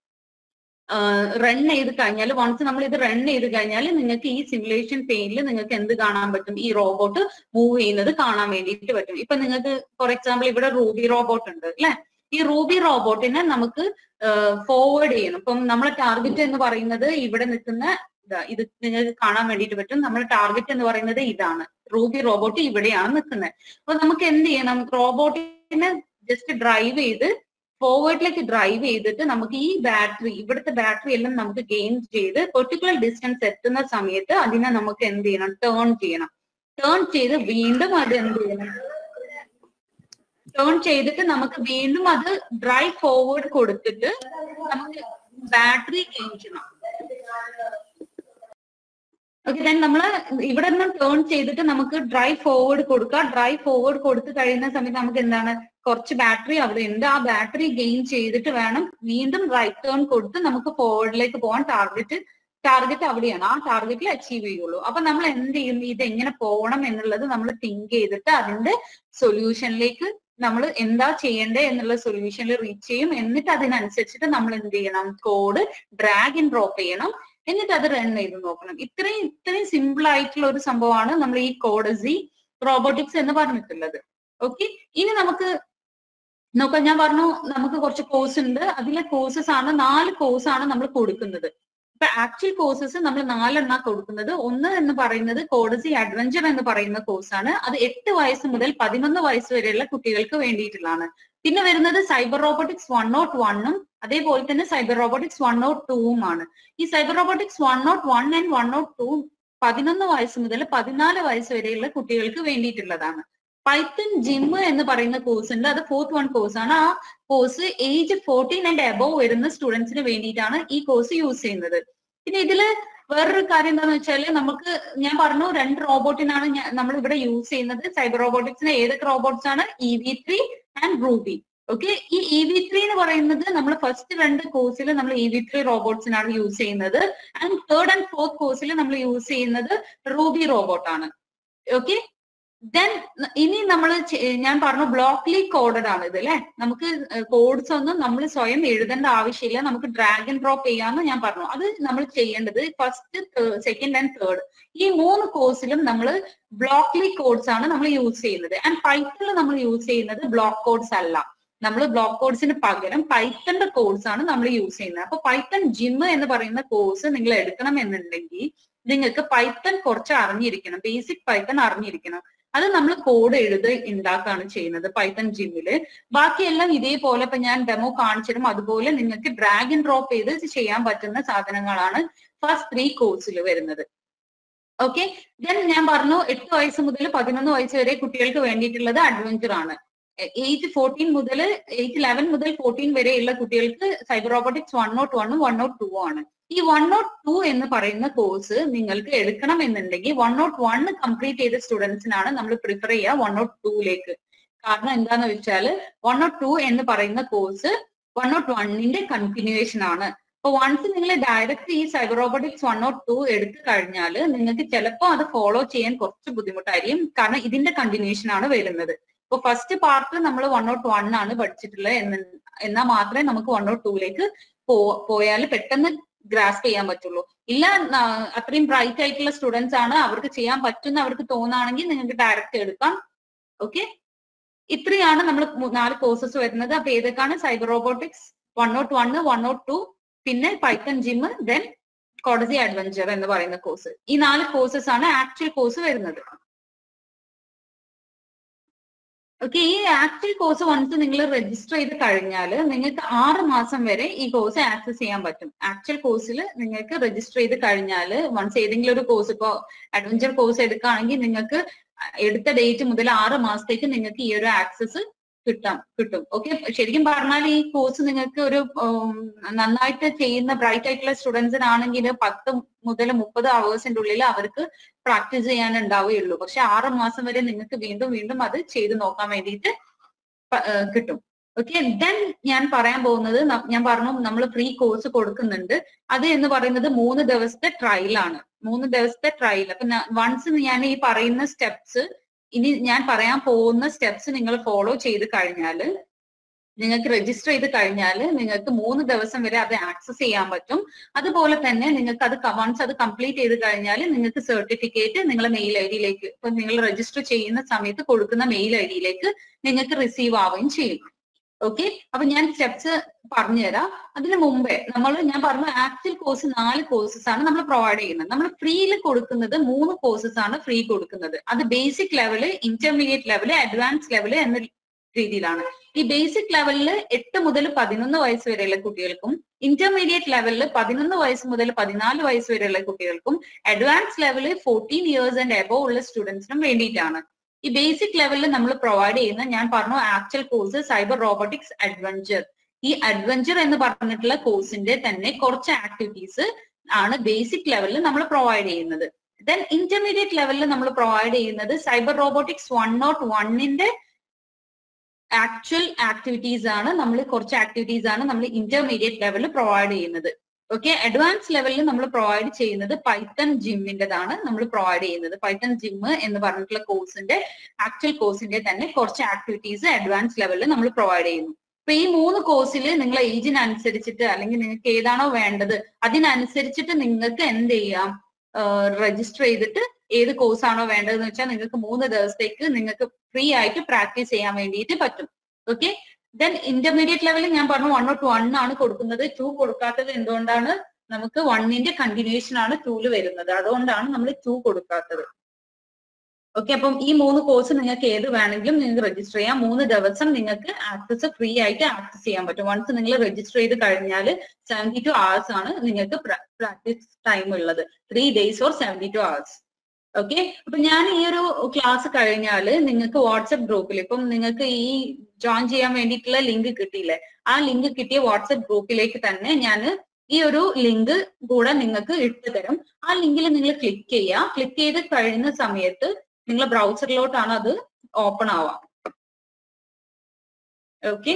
Speaker 1: റൺ ചെയ്ത് കഴിഞ്ഞാൽ വൺസ് നമ്മൾ ഇത് റൺ ചെയ്ത് കഴിഞ്ഞാൽ നിങ്ങൾക്ക് ഈ സിമുലേഷൻ പെയിനിൽ നിങ്ങൾക്ക് എന്ത് കാണാൻ പറ്റും ഈ റോബോട്ട് മൂവ് ചെയ്യുന്നത് കാണാൻ വേണ്ടിയിട്ട് പറ്റും ഇപ്പൊ നിങ്ങൾക്ക് ഫോർ എക്സാമ്പിൾ ഇവിടെ റൂബി റോബോട്ട് ഉണ്ട് അല്ലെ ഈ റൂബി റോബോട്ടിനെ നമുക്ക് ഫോർവേഡ് ചെയ്യണം ഇപ്പം നമ്മളെ ടാർഗറ്റ് എന്ന് പറയുന്നത് ഇവിടെ നിൽക്കുന്ന ഇതാ ഇത് നിങ്ങൾക്ക് കാണാൻ വേണ്ടിയിട്ട് പറ്റും നമ്മുടെ ടാർഗറ്റ് എന്ന് പറയുന്നത് ഇതാണ് റൂബി റോബോട്ട് ഇവിടെയാണ് നിൽക്കുന്നത് അപ്പൊ നമുക്ക് എന്ത് ചെയ്യണം റോബോട്ടിനെ ജസ്റ്റ് ഡ്രൈവ് ചെയ്ത് ഫോർവേഡിലേക്ക് ഡ്രൈവ് ചെയ്തിട്ട് നമുക്ക് ഈ ബാറ്ററി ഇവിടുത്തെ ബാറ്ററി എല്ലാം നമുക്ക് ഗെയിൻ ചെയ്ത് പെർട്ടിക്കുലർ ഡിസ്റ്റൻസ് എത്തുന്ന സമയത്ത് അതിനെ നമുക്ക് എന്ത് ചെയ്യണം ടേൺ ചെയ്യണം ടേൺ ചെയ്ത് വീണ്ടും അത് എന്ത് ചെയ്യണം ടേൺ ചെയ്തിട്ട് നമുക്ക് വീണ്ടും അത് ഡ്രൈവ് ഫോർവേഡ് കൊടുത്തിട്ട് നമുക്ക് ബാറ്ററി ഗെയിൻ ചെയ്യണം ഓക്കെ ദെൻ നമ്മൾ ഇവിടെ നിന്ന് ടേൺ ചെയ്തിട്ട് നമുക്ക് ഡ്രൈവ് ഫോർവേഡ് കൊടുക്കുക ഡ്രൈവ് ഫോർവേഡ് കൊടുത്തു കഴിയുന്ന സമയത്ത് നമുക്ക് എന്താണ് കുറച്ച് ബാറ്ററി അവിടെ ഉണ്ട് ആ ബാറ്ററി ഗെയിൻ ചെയ്തിട്ട് വേണം വീണ്ടും റൈറ്റ് ടേൺ കൊടുത്ത് നമുക്ക് ഫോർവേഡിലേക്ക് പോകാൻ ടാർഗറ്റ് ടാർഗറ്റ് അവിടെയാണ് ആ ടാർഗറ്റിൽ അച്ചീവ് ചെയ്യുള്ളൂ അപ്പൊ നമ്മൾ എന്ത് ചെയ്യും ഇത് എങ്ങനെ പോകണം എന്നുള്ളത് നമ്മൾ തിങ്ക് ചെയ്തിട്ട് അതിന്റെ സൊല്യൂഷനിലേക്ക് നമ്മൾ എന്താ ചെയ്യേണ്ടത് എന്നുള്ള സൊല്യൂഷനിൽ റീച്ച് ചെയ്യും എന്നിട്ട് അതിനനുസരിച്ചിട്ട് നമ്മൾ എന്ത് ചെയ്യണം കോഡ് ഡ്രാഗ് ആൻഡ് ഡ്രോപ്പ് ചെയ്യണം എന്നിട്ട് അത് റൺ ചെയ്ത് നോക്കണം ഇത്രയും ഇത്രയും സിമ്പിൾ ആയിട്ടുള്ള ഒരു സംഭവമാണ് നമ്മൾ ഈ കോഡസി റോബോട്ടിക്സ് എന്ന് പറഞ്ഞിട്ടുള്ളത് ഓക്കെ ഇനി നമുക്ക് നോക്കാം ഞാൻ പറഞ്ഞു നമുക്ക് കുറച്ച് കോഴ്സ് ഉണ്ട് അതിലെ കോഴ്സസ് ആണ് നാല് കോഴ്സ് ആണ് നമ്മൾ കൊടുക്കുന്നത് ഇപ്പൊ ആക്ച്വൽ കോഴ്സസ് നമ്മൾ നാലെണ്ണ കൊടുക്കുന്നത് ഒന്ന് എന്ന് പറയുന്നത് കോഡസി അഡ്വഞ്ചർ എന്ന് പറയുന്ന കോഴ്സാണ് അത് എട്ട് വയസ്സ് മുതൽ പതിനൊന്ന് വയസ്സ് വരെയുള്ള കുട്ടികൾക്ക് വേണ്ടിയിട്ടുള്ളതാണ് പിന്നെ വരുന്നത് സൈബർ റോബോട്ടിക്സ് വൺ നോട്ട് വണ്ണും അതേപോലെ തന്നെ സൈബർ റോബോട്ടിക്സ് വൺ നോട്ട് ടൂവും ആണ് ഈ cyber robotics one nought one and one nought two പതിനൊന്ന് വയസ്സ് മുതൽ പതിനാല് വയസ്സ് വരെയുള്ള കുട്ടികൾക്ക് വേണ്ടിയിട്ടുള്ളതാണ് പൈത്തൺ ജിം എന്ന് പറയുന്ന കോഴ്സ് ഉണ്ട് അത് ഫോർത്ത് വൺ കോഴ്സ് ആണ് ആ course age fourteen and above വരുന്ന സ്റ്റുഡൻസിന് വേണ്ടിയിട്ടാണ് ഈ കോഴ്സ് യൂസ് ചെയ്യുന്നത് പിന്നെ ഇതില് വേറൊരു കാര്യം എന്താന്ന് വെച്ചാൽ നമുക്ക് ഞാൻ പറഞ്ഞു രണ്ട് റോബോട്ടിനാണ് നമ്മൾ ഇവിടെ യൂസ് ചെയ്യുന്നത് സൈബർ റോബോട്ടിക്സിന് ഏതൊക്കെ റോബോട്ട്സ് ആണ് E V three and Ruby okay ഈ ഇ വി ത്രീ എന്ന് പറയുന്നത് നമ്മൾ ഫസ്റ്റ് രണ്ട് കോഴ്സിൽ നമ്മൾ ഇ വി ത്രീ റോബോട്ട്സിനാണ് യൂസ് ചെയ്യുന്നത് ആൻഡ് തേർഡ് ആൻഡ് ഫോർത്ത് കോഴ്സിൽ നമ്മൾ യൂസ് ചെയ്യുന്നത് റൂബി റോബോട്ടാണ് ഓക്കെ ദെൻ ഇനി നമ്മൾ ഞാൻ പറഞ്ഞു ബ്ലോക്ക്ലി കോഡഡ് ആണ് ഇത് അല്ലെ നമുക്ക് കോഡ്സ് ഒന്നും നമ്മൾ സ്വയം എഴുതേണ്ട ആവശ്യമില്ല നമുക്ക് ഡ്രാഗ് ആൻഡ് ഡ്രോപ്പ് ചെയ്യാമെന്ന് ഞാൻ പറഞ്ഞു അത് നമ്മൾ ചെയ്യേണ്ടത് ഫസ്റ്റ് സെക്കൻഡ് ആൻഡ് തേർഡ് ഈ മൂന്ന് കോഴ്സിലും നമ്മൾ ബ്ലോക്ക്ലി കോഡ്സ് ആണ് നമ്മൾ യൂസ് ചെയ്യുന്നത് ആൻഡ് പൈത്തണിൽ നമ്മൾ യൂസ് ചെയ്യുന്നത് ബ്ലോക്ക് കോഡ്സ് അല്ല നമ്മൾ ബ്ലോക്ക് കോഡ്സിന് പകരം പൈത്തന്റെ കോഴ്സ് ആണ് നമ്മൾ യൂസ് ചെയ്യുന്നത് അപ്പൊ പൈത്തൺ ജിം എന്ന് പറയുന്ന കോഴ്സ് നിങ്ങൾ എടുക്കണം എന്നുണ്ടെങ്കിൽ നിങ്ങൾക്ക് പൈത്തൺ കുറച്ച് അറിഞ്ഞിരിക്കണം ബേസിക് പൈത്തൺ അറിഞ്ഞിരിക്കണം അത് നമ്മൾ കോഡ് എഴുതി ഉണ്ടാക്കുകയാണ് ചെയ്യുന്നത് പൈത്തൺ ജിമ്മില് ബാക്കിയെല്ലാം ഇതേപോലെ ഇപ്പൊ ഞാൻ ഡെമോ കാണിച്ചിരും അതുപോലെ നിങ്ങൾക്ക് ഡ്രാഗ് ആൻഡ് ഡ്രോപ്പ് ചെയ്ത് ചെയ്യാൻ പറ്റുന്ന സാധനങ്ങളാണ് ഫസ്റ്റ് ത്രീ കോഴ്സിൽ വരുന്നത് ഓക്കെ ദെൻ ഞാൻ പറഞ്ഞു എട്ട് വയസ്സ് മുതൽ പതിനൊന്ന് വയസ്സ് വരെ കുട്ടികൾക്ക് വേണ്ടിയിട്ടുള്ളത് അഡ്വഞ്ചർ ആണ് ഏജ് ഫോർട്ടീൻ മുതൽ ഏജ് ലെവൻ മുതൽ ഫോർട്ടീൻ വരെയുള്ള കുട്ടികൾക്ക് സൈബർ റോബോട്ടിക്സ് വൺ നോട്ട് വണ്ണും വൺ നോട്ട് ടു ആണ് ഈ വൺ നോട്ട് ടു എന്ന് പറയുന്ന കോഴ്സ് നിങ്ങൾക്ക് എടുക്കണം എന്നുണ്ടെങ്കിൽ വൺ നോട്ട് വൺ കംപ്ലീറ്റ് ചെയ്ത സ്റ്റുഡൻസിനാണ് നമ്മൾ പ്രിഫർ ചെയ്യുക വൺ നോട്ട് ടൂലേക്ക് കാരണം എന്താന്ന് വെച്ചാൽ വൺ നോട്ട് ടു എന്ന് പറയുന്ന കോഴ്സ് വൺ നോട്ട് വണ്ണിന്റെ കണ്ടിന്യൂവേഷൻ ആണ് അപ്പൊ വൺസ് നിങ്ങൾ ഡയറക്റ്റ് ഈ cyber robotics one nought two എടുത്തു കഴിഞ്ഞാൽ നിങ്ങൾക്ക് ചിലപ്പോൾ അത് ഫോളോ ചെയ്യാൻ കുറച്ച് ബുദ്ധിമുട്ടായിരിക്കും കാരണം ഇതിന്റെ കണ്ടിന്യൂവേഷൻ ആണ് വരുന്നത് ഇപ്പൊ ഫസ്റ്റ് പാർട്ട് നമ്മൾ വൺ നോട്ട് വൺ ആണ് പഠിച്ചിട്ടുള്ളത് എന്ന് എന്നാൽ മാത്രമേ നമുക്ക് വൺ നോട്ട് ടൂലേക്ക് പോ പോയാൽ പെട്ടെന്ന് ഗ്രാസ്പ് ചെയ്യാൻ പറ്റുള്ളൂ ഇല്ല അത്രയും ബ്രൈറ്റ് ആയിട്ടുള്ള സ്റ്റുഡൻസ് ആണ് അവർക്ക് ചെയ്യാൻ പറ്റുന്ന അവർക്ക് തോന്നുകയാണെങ്കിൽ നിങ്ങൾക്ക് ഡയറക്റ്റ് എടുക്കാം ഓക്കെ ഇത്രയാണ് നമ്മൾ നാല് കോഴ്സസ് വരുന്നത് അപ്പൊ ഏതൊക്കെയാണ് cyber robotics one nought one one nought two പിന്നെ പൈത്തൺ ജിം ദെൻ കോടതി അഡ്വഞ്ചർ എന്ന് പറയുന്ന കോഴ്സ് ഈ നാല് കോഴ്സസ് ആണ് ആക്ച്വൽ കോഴ്സ് വരുന്നത് ഓക്കെ ഈ ആക്ച്വൽ കോഴ്സ് വൺസ് നിങ്ങൾ രജിസ്റ്റർ ചെയ്ത് കഴിഞ്ഞാൽ നിങ്ങൾക്ക് ആറ് മാസം വരെ ഈ കോഴ്സ് ആക്സസ് ചെയ്യാൻ പറ്റും ആക്ച്വൽ കോഴ്സിൽ നിങ്ങൾക്ക് രജിസ്റ്റർ ചെയ്ത് കഴിഞ്ഞാൽ വൺസ് ഏതെങ്കിലും ഒരു കോഴ്സ് ഇപ്പോൾ അഡ്വഞ്ചർ കോഴ്സ് എടുക്കുകയാണെങ്കിൽ നിങ്ങൾക്ക് എടുത്ത ഡേറ്റ് മുതൽ ആറ് മാസത്തേക്ക് നിങ്ങൾക്ക് ഈ ഒരു ആക്സസ് കിട്ടാം കിട്ടും ഓക്കെ ശരിക്കും പറഞ്ഞാൽ ഈ കോഴ്സ് നിങ്ങൾക്ക് ഒരു നന്നായിട്ട് ചെയ്യുന്ന ബ്രൈറ്റ് ആയിട്ടുള്ള സ്റ്റുഡൻസിനാണെങ്കിൽ പത്ത് മുതൽ മുപ്പത് അവേഴ്സിന്റെ ഉള്ളിൽ അവർക്ക് പ്രാക്ടീസ് ചെയ്യാൻ ഉണ്ടാവുകയുള്ളൂ പക്ഷെ ആറ് മാസം വരെ നിങ്ങൾക്ക് വീണ്ടും വീണ്ടും അത് ചെയ്ത് നോക്കാൻ വേണ്ടിയിട്ട് കിട്ടും ഓക്കെ ദെൻ ഞാൻ പറയാൻ പോകുന്നത് ഞാൻ പറഞ്ഞു നമ്മൾ ഫ്രീ കോഴ്സ് കൊടുക്കുന്നുണ്ട് അത് എന്ന് പറയുന്നത് മൂന്ന് ദിവസത്തെ ട്രയലാണ് മൂന്ന് ദിവസത്തെ ട്രയൽ അപ്പൊ വൺസ് ഞാൻ ഈ പറയുന്ന സ്റ്റെപ്സ് ഇനി ഞാൻ പറയാൻ പോകുന്ന സ്റ്റെപ്സ് നിങ്ങൾ ഫോളോ ചെയ്ത് കഴിഞ്ഞാൽ നിങ്ങൾക്ക് രജിസ്റ്റർ ചെയ്ത് കഴിഞ്ഞാൽ നിങ്ങൾക്ക് മൂന്ന് ദിവസം വരെ അത് ആക്സസ് ചെയ്യാൻ പറ്റും അതുപോലെ തന്നെ നിങ്ങൾക്ക് അത് വൺസ് അത് കംപ്ലീറ്റ് ചെയ്ത് കഴിഞ്ഞാൽ നിങ്ങൾക്ക് സർട്ടിഫിക്കറ്റ് നിങ്ങളെ മെയിൽ ഐ ഡിയിലേക്ക് ഇപ്പൊ നിങ്ങൾ രജിസ്റ്റർ ചെയ്യുന്ന സമയത്ത് കൊടുക്കുന്ന മെയിൽ ഐ ഡിയിലേക്ക് നിങ്ങൾക്ക് റിസീവ് ആവുകയും ചെയ്യും ഓക്കെ അപ്പൊ ഞാൻ സ്റ്റെപ്സ് പറഞ്ഞുതരാം അതിന് മുമ്പേ നമ്മൾ ഞാൻ പറഞ്ഞ ആക്ച്വൽ കോഴ്സ് നാല് കോഴ്സസ് ആണ് നമ്മൾ പ്രൊവൈഡ് ചെയ്യുന്നത് നമ്മൾ ഫ്രീയിൽ കൊടുക്കുന്നത് മൂന്ന് കോഴ്സസ് ആണ് ഫ്രീ കൊടുക്കുന്നത് അത് basic level intermediate level advance level എന്ന രീതിയിലാണ് ഈ ബേസിക് ലെവലിൽ എട്ട് മുതൽ പതിനൊന്ന് വയസ്സ് വരെയുള്ള കുട്ടികൾക്കും ഇന്റർമീഡിയറ്റ് ലെവലിൽ പതിനൊന്ന് വയസ്സ് മുതൽ പതിനാല് വയസ്സ് വരെയുള്ള കുട്ടികൾക്കും അഡ്വാൻസ് ലെവലിൽ ഫോർട്ടീൻ ഇയേഴ്സ് ആൻഡ് എബോവ് ഉള്ള സ്റ്റുഡൻസിനും വേണ്ടിയിട്ടാണ് ഈ ബേസിക് ലെവലിൽ നമ്മൾ പ്രൊവൈഡ് ചെയ്യുന്ന ഞാൻ പറഞ്ഞു actual course cyber robotics adventure ഈ അഡ്വഞ്ചർ എന്ന് പറഞ്ഞിട്ടുള്ള കോഴ്സിന്റെ തന്നെ കുറച്ച് ആക്ടിവിറ്റീസ് ആണ് ബേസിക് ലെവലിൽ നമ്മൾ പ്രൊവൈഡ് ചെയ്യുന്നത് ദെൻ ഇന്റർമീഡിയറ്റ് ലെവലിൽ നമ്മൾ പ്രൊവൈഡ് ചെയ്യുന്നത് സൈബർ റോബോട്ടിക്സ് വൺ നോട്ട് വണ്ണിന്റെ ആക്ച്വൽ ആക്ടിവിറ്റീസ് ആണ് നമ്മൾ കുറച്ച് ആക്ടിവിറ്റീസ് ആണ് നമ്മൾ ഇന്റർമീഡിയറ്റ് ലെവലിൽ പ്രൊവൈഡ് ചെയ്യുന്നത് ഓക്കെ അഡ്വാൻസ് ലെവലിൽ നമ്മൾ പ്രൊവൈഡ് ചെയ്യുന്നത് പൈത്തൺ ജിമ്മിന്റെതാണ് നമ്മൾ പ്രൊവൈഡ് ചെയ്യുന്നത് പൈത്തൺ ജിം എന്ന് പറഞ്ഞിട്ടുള്ള കോഴ്സിന്റെ ആക്ച്വൽ കോഴ്സിന്റെ തന്നെ കുറച്ച് ആക്ടിവിറ്റീസ് അഡ്വാൻസ് ലെവലിൽ നമ്മൾ പ്രൊവൈഡ് ചെയ്യുന്നു അപ്പൊ ഈ മൂന്ന് കോഴ്സിൽ നിങ്ങളെ ഏജിനനുസരിച്ചിട്ട് അല്ലെങ്കിൽ നിങ്ങൾക്ക് ഏതാണോ വേണ്ടത് അതിനനുസരിച്ചിട്ട് നിങ്ങൾക്ക് എന്ത് ചെയ്യാം രജിസ്റ്റർ ചെയ്തിട്ട് ഏത് കോഴ്സ് ആണോ വേണ്ടതെന്ന് വെച്ചാൽ നിങ്ങൾക്ക് മൂന്ന് ദിവസത്തേക്ക് നിങ്ങൾക്ക് ഫ്രീ ആയിട്ട് പ്രാക്ടീസ് ചെയ്യാൻ വേണ്ടിയിട്ട് പറ്റും ഓക്കെ ദെൻ ഇന്റർമീഡിയറ്റ് ലെവലിൽ ഞാൻ പറഞ്ഞു വൺ നോട്ട് വൺ ആണ് കൊടുക്കുന്നത് ടു കൊടുക്കാത്തത് എന്തുകൊണ്ടാണ് നമുക്ക് വണ്ണിന്റെ കണ്ടിന്യൂഷൻ ആണ് ടൂല് വരുന്നത് അതുകൊണ്ടാണ് നമ്മൾ ടു കൊടുക്കാത്തത് ഓക്കെ അപ്പം ഈ മൂന്ന് കോഴ്സ് നിങ്ങൾക്ക് ഏത് വേണമെങ്കിലും നിങ്ങൾക്ക് രജിസ്റ്റർ ചെയ്യാം മൂന്ന് ദിവസം നിങ്ങൾക്ക് ആക്സസ് ഫ്രീ ആയിട്ട് ആക്സസ് ചെയ്യാൻ പറ്റും വൺസ് നിങ്ങൾ രജിസ്റ്റർ ചെയ്ത് കഴിഞ്ഞാൽ സെവൻറ്റി ടു അവേഴ്സ് ആണ് നിങ്ങൾക്ക് പ്രാക്ടീസ് ടൈം ഉള്ളത് three days or seventy two hours okay അപ്പൊ ഞാൻ ഈ ഒരു ക്ലാസ് കഴിഞ്ഞാൽ നിങ്ങൾക്ക് വാട്സപ്പ് ഗ്രൂപ്പിൽ ഇപ്പം നിങ്ങൾക്ക് ഈ ജോയിൻ ചെയ്യാൻ വേണ്ടിയിട്ടുള്ള ലിങ്ക് കിട്ടിയില്ലേ ആ ലിങ്ക് കിട്ടിയ വാട്സപ്പ് ഗ്രൂപ്പിലേക്ക് തന്നെ ഞാൻ ഈ ഒരു ലിങ്ക് കൂടെ നിങ്ങൾക്ക് ഇട്ട് തരും ആ ലിങ്കിൽ നിങ്ങൾ ക്ലിക്ക് ചെയ്യുക ക്ലിക്ക് ചെയ്ത് കഴിയുന്ന സമയത്ത് നിങ്ങളെ ബ്രൗസറിലോട്ടാണ് അത് ഓപ്പൺ ആവാം ഓക്കെ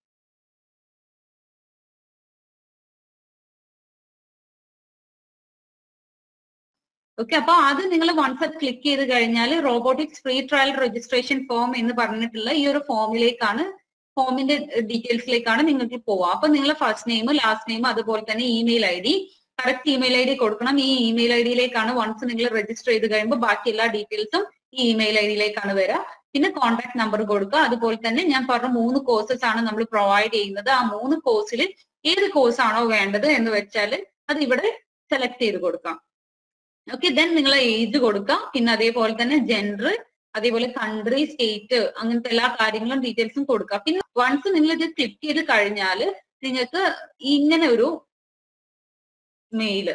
Speaker 1: ഓക്കെ അപ്പൊ അത് നിങ്ങൾ വൺസ് അത് ക്ലിക്ക് ചെയ്ത് കഴിഞ്ഞാൽ robotics free trial registration form എന്ന് പറഞ്ഞിട്ടുള്ള ഈ ഒരു ഫോമിലേക്കാണ് ഫോമിന്റെ ഡീറ്റെയിൽസിലേക്കാണ് നിങ്ങൾക്ക് പോവുക അപ്പൊ നിങ്ങളെ ഫസ്റ്റ് നെയിം ലാസ്റ്റ് നെയിം അതുപോലെ തന്നെ email I D correct email I D കൊടുക്കണം ഈ ഇമെയിൽ ഐ ഡിയിലേക്കാണ് വൺസ് നിങ്ങൾ രജിസ്റ്റർ ചെയ്ത് കഴിയുമ്പോൾ ബാക്കി എല്ലാ ഡീറ്റെയിൽസും ഈ ഇമെയിൽ ഐ ഡിയിലേക്കാണ് വരിക പിന്നെ കോൺടാക്ട് നമ്പർ കൊടുക്കുക അതുപോലെ തന്നെ ഞാൻ പറഞ്ഞ മൂന്ന് കോഴ്സസ് ആണ് നമ്മൾ പ്രൊവൈഡ് ചെയ്യുന്നത് ആ മൂന്ന് കോഴ്സിൽ ഏത് കോഴ്സ് ആണോ വേണ്ടത് എന്ന് വെച്ചാൽ അത് ഇവിടെ സെലക്ട് ചെയ്ത് കൊടുക്കാം ഓക്കെ ദെൻ നിങ്ങൾ ഏജ് കൊടുക്കാം പിന്നെ അതേപോലെ തന്നെ ജെൻഡർ അതേപോലെ കൺട്രി സ്റ്റേറ്റ് അങ്ങനത്തെ എല്ലാ കാര്യങ്ങളും ഡീറ്റെയിൽസും കൊടുക്കാം പിന്നെ വൺസ് നിങ്ങൾ ഇത് ക്ലിക്ക് ചെയ്ത് കഴിഞ്ഞാൽ നിങ്ങൾക്ക് ഇങ്ങനെ ഒരു മെയില്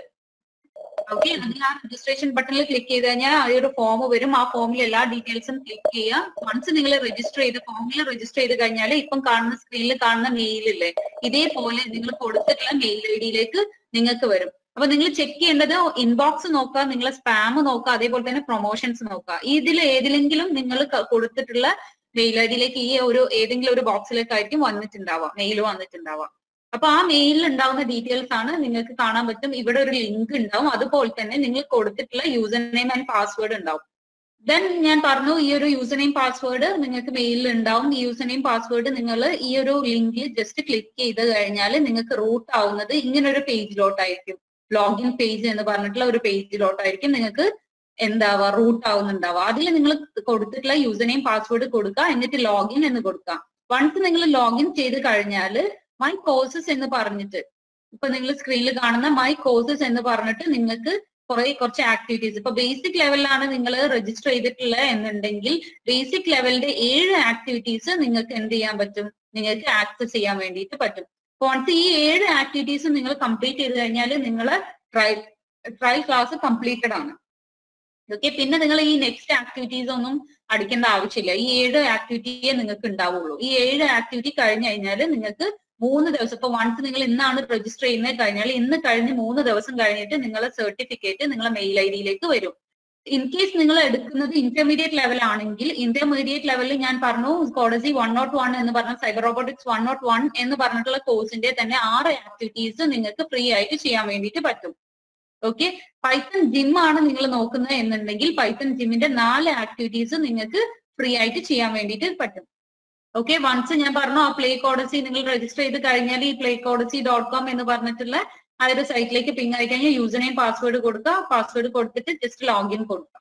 Speaker 1: ഓക്കെ അതിൽ ആ രജിസ്ട്രേഷൻ ബട്ടണിൽ ക്ലിക്ക് ചെയ്ത് കഴിഞ്ഞാൽ ആ ഒരു ഫോം വരും ആ ഫോമിൽ എല്ലാ ഡീറ്റെയിൽസും ക്ലിക്ക് ചെയ്യാം വൺസ് നിങ്ങൾ രജിസ്റ്റർ ചെയ്ത് ഫോമിൽ രജിസ്റ്റർ ചെയ്ത് കഴിഞ്ഞാൽ ഇപ്പം കാണുന്ന സ്ക്രീനിൽ കാണുന്ന മെയിൽ ഇല്ലേ ഇതേപോലെ നിങ്ങൾ കൊടുത്തിട്ടുള്ള മെയിൽ ഐ ഡിയിലേക്ക് നിങ്ങൾക്ക് വരും അപ്പൊ നിങ്ങൾ ചെക്ക് ചെയ്യേണ്ടത് ഇൻബോക്സ് നോക്കുക നിങ്ങൾ സ്പാം നോക്കുക അതേപോലെ തന്നെ പ്രൊമോഷൻസ് നോക്കുക ഇതിൽ ഏതിലെങ്കിലും നിങ്ങൾ കൊടുത്തിട്ടുള്ള മെയിൽ ഐ ഡിയിലേക്ക് ഈ ഒരു ഏതെങ്കിലും ഒരു ബോക്സിലേക്കായിരിക്കും വന്നിട്ടുണ്ടാവുക മെയിൽ വന്നിട്ടുണ്ടാവുക അപ്പൊ ആ മെയിലിൽ ഉണ്ടാവുന്ന ഡീറ്റെയിൽസ് ആണ് നിങ്ങൾക്ക് കാണാൻ പറ്റും ഇവിടെ ഒരു ലിങ്ക് ഉണ്ടാവും അതുപോലെ തന്നെ നിങ്ങൾ കൊടുത്തിട്ടുള്ള യൂസർ നെയിം ആൻഡ് പാസ്വേഡ് ഉണ്ടാവും ദെൻ ഞാൻ പറഞ്ഞു ഈ ഒരു യൂസർ നെയിം പാസ്വേഡ് നിങ്ങൾക്ക് മെയിലിൽ ഉണ്ടാവും ഈ യൂസർ നെയിം പാസ്വേഡ് നിങ്ങൾ ഈ ഒരു ലിങ്കിൽ ജസ്റ്റ് ക്ലിക്ക് ചെയ്ത് കഴിഞ്ഞാൽ നിങ്ങൾക്ക് റൂട്ട് ആവുന്നത് ഇങ്ങനെ ഒരു പേജിലോട്ടായിരിക്കും ലോഗിൻ പേജ് എന്ന് പറഞ്ഞിട്ടുള്ള ഒരു പേജിലോട്ടായിരിക്കും നിങ്ങൾക്ക് എന്താവുക റൂട്ട് ആവുന്നുണ്ടാവുക അതിൽ നിങ്ങൾ കൊടുത്തിട്ടുള്ള യൂസർ നെയിം പാസ്വേഡ് കൊടുക്കുക എന്നിട്ട് ലോഗിൻ എന്ന് കൊടുക്കുക വൺസ് നിങ്ങൾ ലോഗിൻ ചെയ്ത് കഴിഞ്ഞാൽ മൈ കോഴ്സസ് എന്ന് പറഞ്ഞിട്ട് ഇപ്പൊ നിങ്ങൾ സ്ക്രീനിൽ കാണുന്ന മൈ കോഴ്സസ് എന്ന് പറഞ്ഞിട്ട് നിങ്ങൾക്ക് കുറെ കുറച്ച് ആക്ടിവിറ്റീസ് ഇപ്പൊ ബേസിക് ലെവലിലാണ് നിങ്ങൾ രജിസ്റ്റർ ചെയ്തിട്ടുള്ളത് എന്നുണ്ടെങ്കിൽ ബേസിക് ലെവലിന്റെ ഏഴ് ആക്ടിവിറ്റീസ് നിങ്ങൾക്ക് എന്ത് ചെയ്യാൻ പറ്റും നിങ്ങൾക്ക് ആക്സസ് ചെയ്യാൻ വേണ്ടിയിട്ട് പറ്റും വൺസ് ഈ ഏഴ് ആക്ടിവിറ്റീസ് നിങ്ങൾ കംപ്ലീറ്റ് ചെയ്ത് കഴിഞ്ഞാൽ നിങ്ങൾ ട്രയൽ ട്രയൽ ക്ലാസ് കംപ്ലീറ്റഡ് ആണ് ഓക്കെ പിന്നെ നിങ്ങൾ ഈ നെക്സ്റ്റ് ആക്ടിവിറ്റീസ് ഒന്നും അടിക്കേണ്ട ആവശ്യമില്ല ഈ ഏഴ് ആക്ടിവിറ്റിയെ നിങ്ങൾക്ക് ഉണ്ടാവുള്ളൂ ഈ ഏഴ് ആക്ടിവിറ്റി കഴിഞ്ഞു കഴിഞ്ഞാൽ നിങ്ങൾക്ക് മൂന്ന് ദിവസം ഇപ്പൊ വൺസ് നിങ്ങൾ ഇന്നാണ് രജിസ്റ്റർ ചെയ്യുന്നത് കഴിഞ്ഞാൽ ഇന്ന് കഴിഞ്ഞ് മൂന്ന് ദിവസം കഴിഞ്ഞിട്ട് നിങ്ങളെ സർട്ടിഫിക്കറ്റ് നിങ്ങളെ മെയിൽ ഐ ഡിയിലേക്ക് വരും ഇൻ കേസ് നിങ്ങൾ എടുക്കുന്നത് ഇന്റർമീഡിയറ്റ് ലെവൽ ആണെങ്കിൽ ഇന്റർമീഡിയറ്റ് ലെവലിൽ ഞാൻ പറഞ്ഞു കോളേജി വൺ നോട്ട് വൺ എന്ന് പറഞ്ഞ cyber robotics one nought one എന്ന് പറഞ്ഞിട്ടുള്ള കോഴ്സിന്റെ തന്നെ ആറ് ആക്ടിവിറ്റീസ് നിങ്ങൾക്ക് ഫ്രീ ആയിട്ട് ചെയ്യാൻ വേണ്ടിയിട്ട് പറ്റും ഓക്കെ പൈത്തൺ ജിം ആണ് നിങ്ങൾ നോക്കുന്നത് എന്നുണ്ടെങ്കിൽ പൈത്തൺ ജിമ്മിന്റെ നാല് ആക്ടിവിറ്റീസ് നിങ്ങൾക്ക് ഫ്രീ ആയിട്ട് ചെയ്യാൻ വേണ്ടിയിട്ട് പറ്റും ഓക്കെ വൺസ് ഞാൻ പറഞ്ഞു ആ പ്ലേ കോഡസി നിങ്ങൾ രജിസ്റ്റർ ചെയ്ത് കഴിഞ്ഞാൽ ഈ പ്ലേ കോഡസി ഡോട്ട് കോം എന്ന് പറഞ്ഞിട്ടുള്ള ആ ഒരു സൈറ്റിലേക്ക് പിങ് ആയി കഴിഞ്ഞാൽ യൂസർ നെയിം പാസ്വേഡ് കൊടുക്കുക പാസ്വേഡ് കൊടുത്തിട്ട് ജസ്റ്റ് ലോഗിൻ കൊടുക്കുക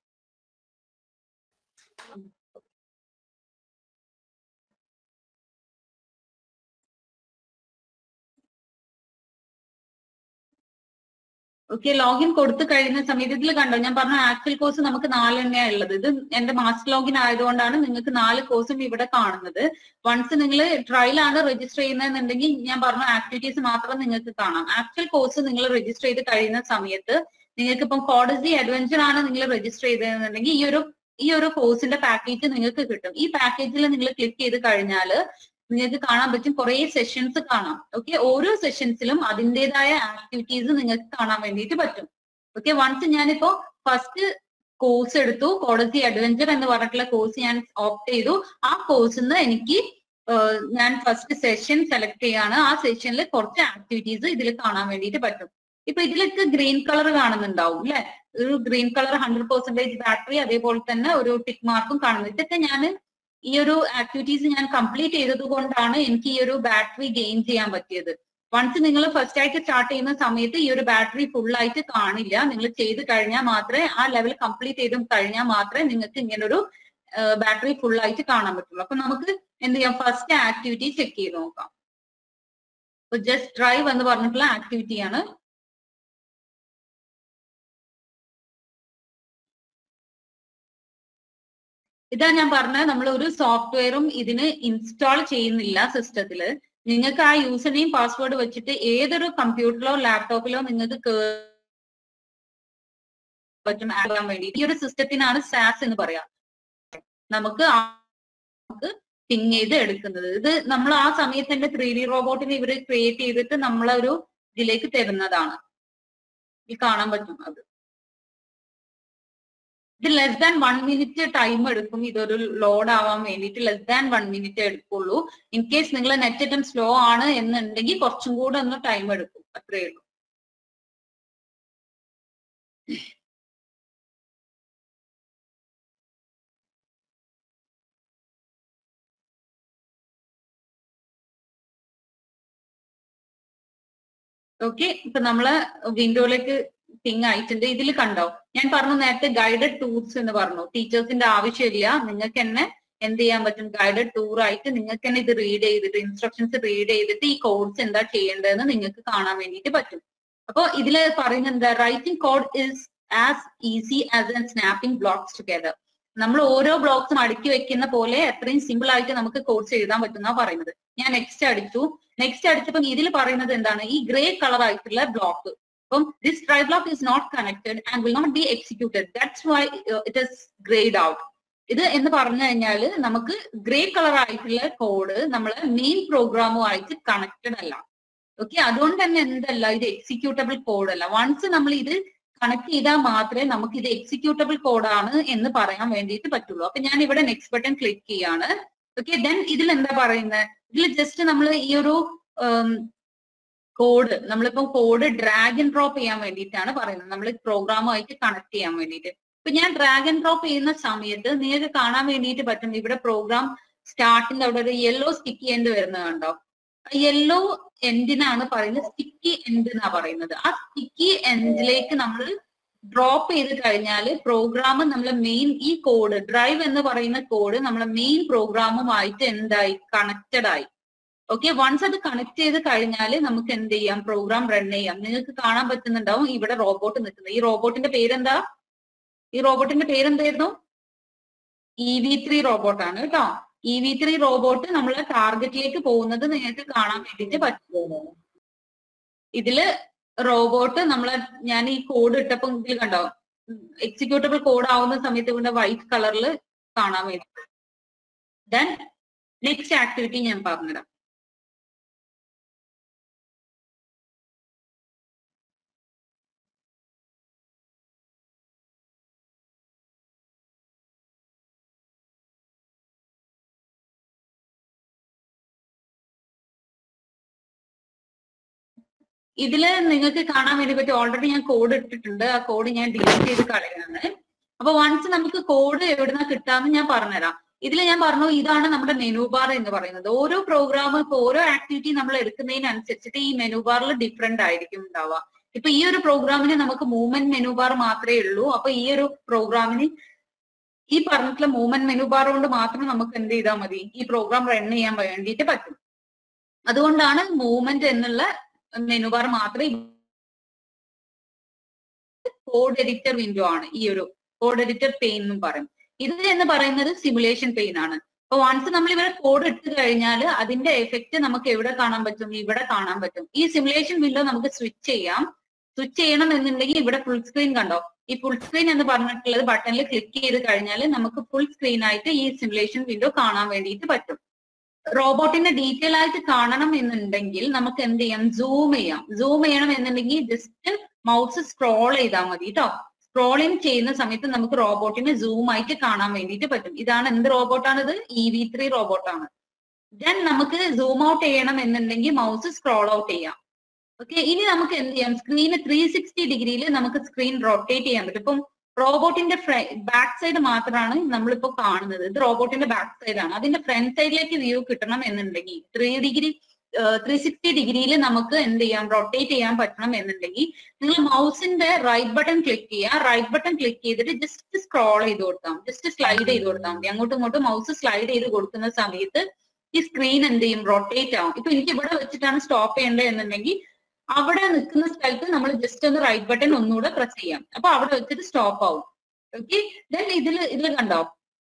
Speaker 1: ഓക്കെ ലോഗിൻ കൊടുത്തു കഴിയുന്ന സമയത്ത് ഇതിൽ കണ്ടോ ഞാൻ പറഞ്ഞ ആക്ച്വൽ കോഴ്സ് നമുക്ക് നാലെണ്ണയാ ഉള്ളത് ഇത് എന്റെ മാസ്റ്റർ ലോഗിൻ ആയതുകൊണ്ടാണ് നിങ്ങൾക്ക് നാല് കോഴ്സും ഇവിടെ കാണുന്നത് വൺസ് നിങ്ങൾ ട്രയലാണ് രജിസ്റ്റർ ചെയ്യുന്നതെന്നുണ്ടെങ്കിൽ ഞാൻ പറഞ്ഞ ആക്ടിവിറ്റീസ് മാത്രം നിങ്ങൾക്ക് കാണാം ആക്ച്വൽ കോഴ്സ് നിങ്ങൾ രജിസ്റ്റർ ചെയ്ത് കഴിയുന്ന സമയത്ത് നിങ്ങൾക്ക് ഇപ്പം കോഡസി അഡ്വഞ്ചർ ആണ് നിങ്ങൾ രജിസ്റ്റർ ചെയ്തതെന്നുണ്ടെങ്കിൽ ഈ ഒരു ഈ ഒരു കോഴ്സിന്റെ പാക്കേജ് നിങ്ങൾക്ക് കിട്ടും ഈ പാക്കേജിൽ നിങ്ങൾ ക്ലിക്ക് ചെയ്ത് കഴിഞ്ഞാൽ നിങ്ങൾക്ക് കാണാൻ പറ്റും കുറെ സെഷൻസ് കാണാം ഓക്കെ ഓരോ സെഷൻസിലും അതിൻ്റെതായ ആക്ടിവിറ്റീസ് നിങ്ങൾക്ക് കാണാൻ വേണ്ടിയിട്ട് പറ്റും ഓക്കെ വൺസ് ഞാനിപ്പോ ഫസ്റ്റ് കോഴ്സ് എടുത്തു കോളേജ് അഡ്വഞ്ചർ എന്ന് പറഞ്ഞിട്ടുള്ള കോഴ്സ് ഞാൻ ഓപ്റ്റ് ചെയ്തു ആ കോഴ്സിൽ നിന്ന് എനിക്ക് ഏഹ്, ഞാൻ ഫസ്റ്റ് സെഷൻ സെലക്ട് ചെയ്യാണ് ആ സെഷനിൽ കുറച്ച് ആക്ടിവിറ്റീസ് ഇതിൽ കാണാൻ വേണ്ടിയിട്ട് പറ്റും ഇപ്പൊ ഇതിലൊക്കെ ഗ്രീൻ കളർ കാണുന്നുണ്ടാവും അല്ലെ ഒരു green colour hundred percentage battery അതേപോലെ തന്നെ ഒരു ടിക്ക് മാർക്കും കാണുന്നത് ഇതൊക്കെ ഞാൻ ഈ ഒരു ആക്ടിവിറ്റീസ് ഞാൻ കംപ്ലീറ്റ് ചെയ്തത് കൊണ്ടാണ് എനിക്ക് ഈ ഒരു ബാറ്ററി ഗെയിൻ ചെയ്യാൻ പറ്റിയത് വൺസ് നിങ്ങൾ ഫസ്റ്റ് ആയിട്ട് സ്റ്റാർട്ട് ചെയ്യുന്ന സമയത്ത് ഈ ഒരു ബാറ്ററി ഫുൾ ആയിട്ട് കാണില്ല നിങ്ങൾ ചെയ്ത് കഴിഞ്ഞാൽ മാത്രമേ ആ ലെവൽ കംപ്ലീറ്റ് ചെയ്ത് കഴിഞ്ഞാൽ മാത്രമേ നിങ്ങൾക്ക് ഇങ്ങനെ ഒരു ബാറ്ററി ഫുൾ ആയിട്ട് കാണാൻ പറ്റുള്ളൂ അപ്പൊ നമുക്ക് എന്ത് ചെയ്യാം ഫസ്റ്റ് ആക്ടിവിറ്റി ചെക്ക് ചെയ്ത് നോക്കാം ജസ്റ്റ് ഡ്രൈവ് എന്ന് പറഞ്ഞിട്ടുള്ള ആക്ടിവിറ്റിയാണ് ഇതാ ഞാൻ പറഞ്ഞത് നമ്മൾ ഒരു സോഫ്റ്റ്വെയറും ഇതിന് ഇൻസ്റ്റാൾ ചെയ്യുന്നില്ല സിസ്റ്റത്തില് നിങ്ങൾക്ക് ആ യൂസർ നെയിം പാസ്വേഡ് വെച്ചിട്ട് ഏതൊരു കമ്പ്യൂട്ടറിലോ ലാപ്ടോപ്പിലോ നിങ്ങൾക്ക് കേ- പറ്റും ആഡ് ചെയ്യാൻ വേണ്ടി ഈ ഒരു സിസ്റ്റത്തിനാണ് സാസ് എന്ന് പറയാം നമുക്ക് ആ- നമുക്ക് പിങ് ചെയ്ത് എടുക്കുന്നത് ഇത് നമ്മൾ ആ സമയത്ത് തന്നെ ത്രീ ഡി റോബോട്ടിനെ ഇവര് ക്രിയേറ്റ് ചെയ്തിട്ട് നമ്മളൊരു ഇതിലേക്ക് തരുന്നതാണ് ഈ കാണാൻ പറ്റും അത് ഇത് less than one minute time എടുക്കും ഇതൊരു ലോഡ് ആവാൻ വേണ്ടിയിട്ട് ലെസ് ദാൻ വൺ മിനിറ്റ് എടുക്കുള്ളൂ ഇൻ കേസ് നിങ്ങൾ നെറ്റ് ഐറ്റം സ്ലോ ആണ് എന്നുണ്ടെങ്കിൽ കുറച്ചും കൂടെ ഒന്ന് ടൈം എടുക്കും അത്രയേ ഉള്ളൂ ഓക്കെ ഇപ്പൊ നമ്മള് വിൻഡോയിലേക്ക് പിങ് ആയിട്ടുണ്ട് ഇതിൽ കണ്ടോ ഞാൻ പറഞ്ഞു നേരത്തെ ഗൈഡഡ് ടൂർസ് എന്ന് പറഞ്ഞു ടീച്ചേഴ്സിന്റെ ആവശ്യമില്ല നിങ്ങൾക്ക് തന്നെ എന്ത് ചെയ്യാൻ പറ്റും ഗൈഡഡ് ടൂർ ആയിട്ട് നിങ്ങൾക്ക് തന്നെ ഇത് റീഡ് ചെയ്തിട്ട് ഇൻസ്ട്രക്ഷൻസ് റീഡ് ചെയ്തിട്ട് ഈ കോഴ്സ് എന്താ ചെയ്യേണ്ടതെന്ന് നിങ്ങൾക്ക് കാണാൻ വേണ്ടിയിട്ട് പറ്റും അപ്പൊ ഇതിൽ പറയുന്നത് എന്താ writing code is as easy as an snapping blocks together നമ്മൾ ഓരോ ബ്ലോക്സും അടുക്കി വെക്കുന്ന പോലെ അത്രയും സിമ്പിൾ ആയിട്ട് നമുക്ക് കോഴ്സ് എഴുതാൻ പറ്റുന്ന പറയുന്നത് ഞാൻ നെക്സ്റ്റ് അടിച്ചു നെക്സ്റ്റ് അടിച്ചപ്പോൾ ഇതിൽ പറയുന്നത് എന്താണ് ഈ ഗ്രേ കളർ ആയിട്ടുള്ള ബ്ലോക്ക് അപ്പം this try block is not connected and will not be executed that's why it is greyed out ഇത് എന്ന് പറഞ്ഞു കഴിഞ്ഞാൽ നമുക്ക് ഗ്രേ കളർ ആയിട്ടുള്ള കോഡ് നമ്മളെ മെയിൻ പ്രോഗ്രാമുമായിട്ട് കണക്റ്റഡ് അല്ല ഓക്കെ അതുകൊണ്ട് തന്നെ എന്തല്ല ഇത് എക്സിക്യൂട്ടബിൾ കോഡ് അല്ല വൺസ് നമ്മൾ ഇത് കണക്ട് ചെയ്താൽ മാത്രമേ നമുക്ക് ഇത് എക്സിക്യൂട്ടബിൾ കോഡാണ് എന്ന് പറയാൻ വേണ്ടിയിട്ട് പറ്റുള്ളൂ അപ്പൊ ഞാൻ ഇവിടെ നെക്സ്റ്റ് ബട്ടൺ ക്ലിക്ക് ചെയ്യാണ് ഓക്കെ ദെൻ ഇതിൽ എന്താ പറയുന്നത് ഇതിൽ ജസ്റ്റ് നമ്മൾ ഈ ഒരു കോഡ് നമ്മളിപ്പോ കോഡ് ഡ്രാഗ് ആൻഡ് ഡ്രോപ്പ് ചെയ്യാൻ വേണ്ടിയിട്ടാണ് പറയുന്നത് നമ്മൾ പ്രോഗ്രാമുമായിട്ട് കണക്ട് ചെയ്യാൻ വേണ്ടിയിട്ട് ഇപ്പൊ ഞാൻ ഡ്രാഗ് ആൻഡ് ഡ്രോപ്പ് ചെയ്യുന്ന സമയത്ത് നിങ്ങൾക്ക് കാണാൻ വേണ്ടിയിട്ട് പറ്റും ഇവിടെ പ്രോഗ്രാം സ്റ്റാർട്ടിന്റെ അവിടെ ഒരു യെല്ലോ സ്റ്റിക്കി എൻഡ് വരുന്നത് കണ്ടോ യെല്ലോ എൻഡിനാണ് പറയുന്നത് സ്റ്റിക്കി എൻഡ് എന്നാ പറയുന്നത് ആ സ്റ്റിക്കി എൻഡിലേക്ക് നമ്മൾ ഡ്രോപ്പ് ചെയ്ത് കഴിഞ്ഞാൽ പ്രോഗ്രാം നമ്മളെ മെയിൻ ഈ കോഡ് ഡ്രൈവ് എന്ന് പറയുന്ന കോഡ് നമ്മളെ മെയിൻ പ്രോഗ്രാമുമായിട്ട് എന്തായി കണക്റ്റഡ് ആയി ഓക്കെ വൺസ് അത് കണക്ട് ചെയ്ത് കഴിഞ്ഞാൽ നമുക്ക് എന്ത് ചെയ്യാം പ്രോഗ്രാം റൺ ചെയ്യാം നിങ്ങൾക്ക് കാണാൻ പറ്റുന്നുണ്ടാവും ഇവിടെ റോബോട്ട് നിൽക്കുന്നത് ഈ റോബോട്ടിന്റെ പേരെന്താ ഈ റോബോട്ടിന്റെ പേരെന്തായിരുന്നു ഇ വി ത്രീ റോബോട്ടാണ് കേട്ടോ ഇ വി ത്രീ റോബോട്ട് നമ്മളെ ടാർഗറ്റിലേക്ക് പോകുന്നത് നിങ്ങൾക്ക് കാണാൻ വേണ്ടിയിട്ട് പറ്റും ഇതില് റോബോട്ട് നമ്മളെ ഞാൻ ഈ കോഡ് ഇട്ടപ്പോ ഇതിൽ കണ്ടോ എക്സിക്യൂട്ടബിൾ കോഡ് ആവുന്ന സമയത്ത് ഇവിടെ വൈറ്റ് കളറിൽ കാണാൻ വേണ്ടി ദെൻ നെക്സ്റ്റ് ആക്ടിവിറ്റി ഞാൻ പറഞ്ഞുതരാം ഇതില് നിങ്ങൾക്ക് കാണാൻ വേണ്ടി പറ്റും ഓൾറെഡി ഞാൻ കോഡ് ഇട്ടിട്ടുണ്ട് ആ കോഡ് ഞാൻ ഡിലീറ്റ് ചെയ്ത് കളയാണ് അപ്പൊ വൺസ് നമുക്ക് കോഡ് എവിടുന്ന കിട്ടാന്ന് ഞാൻ പറഞ്ഞുതരാം ഇതിൽ ഞാൻ പറഞ്ഞു ഇതാണ് നമ്മുടെ മെനു ബാർ എന്ന് പറയുന്നത് ഓരോ പ്രോഗ്രാം ഇപ്പൊ ഓരോ ആക്ടിവിറ്റി നമ്മൾ എടുക്കുന്നതിനനുസരിച്ചിട്ട് ഈ മെനു ബാറിൽ ഡിഫറെന്റ് ആയിരിക്കും ഉണ്ടാവുക ഇപ്പൊ ഈ ഒരു പ്രോഗ്രാമിന് നമുക്ക് മൂവ്മെന്റ് മെനു ബാർ മാത്രമേ ഉള്ളൂ അപ്പൊ ഈ ഒരു പ്രോഗ്രാമിന് ഈ പറഞ്ഞിട്ടുള്ള മൂവ്മെന്റ് മെനു ബാർ കൊണ്ട് മാത്രം നമുക്ക് എന്ത് ചെയ്താൽ മതി ഈ പ്രോഗ്രാം റൺ ചെയ്യാൻ വേണ്ടിയിട്ട് പറ്റും അതുകൊണ്ടാണ് മൂവ്മെന്റ് എന്നുള്ള മെനു ബാർ മാത്രമേ കോഡ് എഡിറ്റർ വിൻഡോ ആണ് ഈ ഒരു കോഡ് എഡിറ്റർ പെയിൻ എന്ന് പറയും ഇത് എന്ന് പറയുന്നത് സിമുലേഷൻ പെയിൻ ആണ് അപ്പൊ വൺസ് നമ്മൾ ഇവിടെ കോഡ് ഇട്ട് കഴിഞ്ഞാൽ അതിന്റെ എഫക്റ്റ് നമുക്ക് എവിടെ കാണാൻ പറ്റും ഇവിടെ കാണാൻ പറ്റും ഈ സിമുലേഷൻ വിൻഡോ നമുക്ക് സ്വിച്ച് ചെയ്യാം സ്വിച്ച് ചെയ്യണം എന്നുണ്ടെങ്കിൽ ഇവിടെ ഫുൾ സ്ക്രീൻ കണ്ടോ ഈ ഫുൾ സ്ക്രീൻ എന്ന് പറഞ്ഞിട്ടുള്ളത് ബട്ടണിൽ ക്ലിക്ക് ചെയ്ത് കഴിഞ്ഞാൽ നമുക്ക് ഫുൾ സ്ക്രീൻ ആയിട്ട് ഈ സിമുലേഷൻ വിൻഡോ കാണാൻ വേണ്ടിയിട്ട് പറ്റും റോബോട്ടിനെ ഡീറ്റെയിൽ ആയിട്ട് കാണണം എന്നുണ്ടെങ്കിൽ നമുക്ക് എന്ത് ചെയ്യാം സൂം ചെയ്യാം സൂം ചെയ്യണം എന്നുണ്ടെങ്കിൽ ജസ്റ്റ് മൗസ് സ്ക്രോൾ ചെയ്താൽ മതി കേട്ടോ സ്ക്രോളിങ് ചെയ്യുന്ന സമയത്ത് നമുക്ക് റോബോട്ടിനെ സൂം ആയിട്ട് കാണാൻ വേണ്ടിയിട്ട് പറ്റും ഇതാണ് എന്ത് റോബോട്ടാണ് ഇത് ഇ വി ത്രീ റോബോട്ടാണ് ദെൻ നമുക്ക് സൂം ഔട്ട് ചെയ്യണം എന്നുണ്ടെങ്കിൽ മൗസ് സ്ക്രോൾ ഔട്ട് ചെയ്യാം ഓക്കെ ഇനി നമുക്ക് എന്ത് ചെയ്യാം സ്ക്രീന് ത്രീ സിക്സ്റ്റി ഡിഗ്രിയിൽ നമുക്ക് സ്ക്രീൻ റൊട്ടേറ്റ് ചെയ്യാൻ പറ്റും ഇപ്പം റോബോട്ടിന്റെ ബാക്ക് സൈഡ് മാത്രമാണ് നമ്മളിപ്പോ കാണുന്നത് ഇത് റോബോട്ടിന്റെ ബാക്ക് സൈഡ് ആണ് അതിന്റെ ഫ്രണ്ട് സൈഡിലേക്ക് വ്യൂ കിട്ടണം എന്നുണ്ടെങ്കിൽ ത്രീ ഡിഗ്രി ത്രീ സിക്സ്റ്റി ഡിഗ്രിയിൽ നമുക്ക് എന്ത് ചെയ്യാം റൊട്ടേറ്റ് ചെയ്യാൻ പറ്റണം എന്നുണ്ടെങ്കിൽ നിങ്ങൾ മൗസിന്റെ റൈറ്റ് ബട്ടൺ ക്ലിക്ക് ചെയ്യുക റൈറ്റ് ബട്ടൺ ക്ലിക്ക് ചെയ്തിട്ട് ജസ്റ്റ് സ്ക്രോൾ ചെയ്ത് കൊടുത്താൽ ജസ്റ്റ് സ്ലൈഡ് ചെയ്ത് കൊടുത്താൽ മതി അങ്ങോട്ടും ഇങ്ങോട്ടും മൗസ് സ്ലൈഡ് ചെയ്ത് കൊടുക്കുന്ന സമയത്ത് ഈ സ്ക്രീൻ എന്ത് ചെയ്യും റൊട്ടേറ്റ് ആവും ഇപ്പൊ എനിക്ക് ഇവിടെ വെച്ചിട്ടാണ് സ്റ്റോപ്പ് ചെയ്യേണ്ടത് എന്നുണ്ടെങ്കിൽ അവിടെ നിൽക്കുന്ന സ്ഥലത്ത് നമ്മൾ ജസ്റ്റ് ഒന്ന് റൈറ്റ് ബട്ടൺ ഒന്നുകൂടെ പ്രസ് ചെയ്യാം അപ്പൊ അവിടെ വെച്ചിട്ട് സ്റ്റോപ്പ് ആവും ഓക്കെ ദെൻ ഇതിൽ ഇതിൽ കണ്ടോ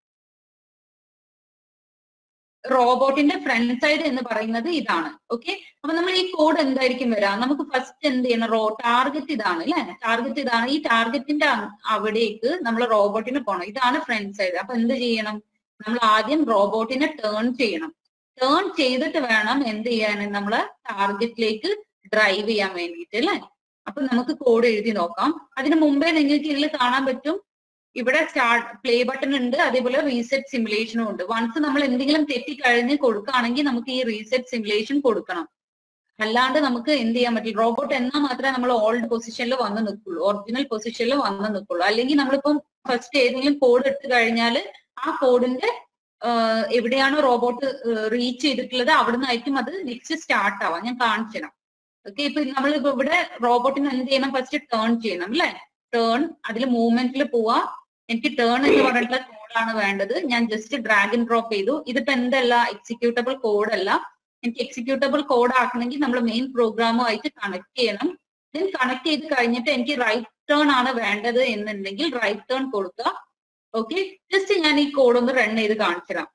Speaker 1: റോബോട്ടിന്റെ ഫ്രണ്ട് സൈഡ് എന്ന് പറയുന്നത് ഇതാണ് ഓക്കെ അപ്പൊ നമ്മൾ ഈ കോഡ് എന്തായിരിക്കും വരാം നമുക്ക് ഫസ്റ്റ് എന്ത് ചെയ്യണം റോ ടാർഗറ്റ് ഇതാണ് അല്ലെ ടാർഗറ്റ് ഇതാണ് ഈ ടാർഗറ്റിന്റെ അവിടേക്ക് നമ്മൾ റോബോട്ടിന് പോകണം ഇതാണ് ഫ്രണ്ട് സൈഡ് അപ്പൊ എന്ത് ചെയ്യണം നമ്മൾ ആദ്യം റോബോട്ടിനെ ടേൺ ചെയ്യണം ടേൺ ചെയ്തിട്ട് വേണം എന്ത് ചെയ്യാൻ നമ്മള് ടാർഗറ്റിലേക്ക് ഡ്രൈവ് ചെയ്യാൻ വേണ്ടിയിട്ട് അല്ലെ അപ്പൊ നമുക്ക് കോഡ് എഴുതി നോക്കാം അതിന് മുമ്പേ നിങ്ങൾക്ക് ഇതിൽ കാണാൻ പറ്റും ഇവിടെ സ്റ്റാർട്ട് പ്ലേ ബട്ടൺ ഉണ്ട് അതേപോലെ റീസെറ്റ് സിമുലേഷനും ഉണ്ട് വൺസ് നമ്മൾ എന്തെങ്കിലും തെറ്റി കഴിഞ്ഞ് കൊടുക്കുകയാണെങ്കിൽ നമുക്ക് ഈ റീസെറ്റ് സിമുലേഷൻ കൊടുക്കണം അല്ലാണ്ട് നമുക്ക് എന്ത് ചെയ്യാൻ പറ്റില്ല റോബോട്ട് എന്നാൽ മാത്രമേ നമ്മൾ ഓൾഡ് പൊസിഷനിൽ വന്ന് നിൽക്കുള്ളൂ ഒറിജിനൽ പൊസിഷനിൽ വന്ന് നിൽക്കുള്ളൂ അല്ലെങ്കിൽ നമ്മളിപ്പം ഫസ്റ്റ് ഏതെങ്കിലും കോഡ് ഇട്ട് കഴിഞ്ഞാൽ ആ കോഡിന്റെ എവിടെയാണോ റോബോട്ട് റീച്ച് ചെയ്തിട്ടുള്ളത് അവിടെ നിന്നായിരിക്കും അത് നെക്സ്റ്റ് സ്റ്റാർട്ട് ആവാം ഞാൻ കാണിച്ചു തരാം ഓക്കെ ഇപ്പൊ നമ്മൾ ഇപ്പൊ ഇവിടെ റോബോട്ടിന് എന്ത് ചെയ്യണം ഫസ്റ്റ് ടേൺ ചെയ്യണം അല്ലെ ടേൺ അതിൽ മൂവ്മെന്റിൽ പോവാ എനിക്ക് ടേൺ എന്ന് പറഞ്ഞിട്ടുള്ള കോഡാണ് വേണ്ടത് ഞാൻ ജസ്റ്റ് ഡ്രാഗൻ ഡ്രോപ്പ് ചെയ്തു ഇതിപ്പോ എന്തല്ല എക്സിക്യൂട്ടബിൾ കോഡ് അല്ല എനിക്ക് എക്സിക്യൂട്ടബിൾ കോഡ് ആക്കണമെങ്കിൽ നമ്മൾ മെയിൻ പ്രോഗ്രാമുമായിട്ട് കണക്ട് ചെയ്യണം ദെൻ കണക്ട് ചെയ്ത് കഴിഞ്ഞിട്ട് എനിക്ക് റൈറ്റ് ടേൺ ആണ് വേണ്ടത് എന്നുണ്ടെങ്കിൽ റൈറ്റ് ടേൺ കൊടുക്കുക ഓക്കെ ജസ്റ്റ് ഞാൻ ഈ കോഡ് ഒന്ന് റൺ ചെയ്ത് കാണിച്ചു തരാം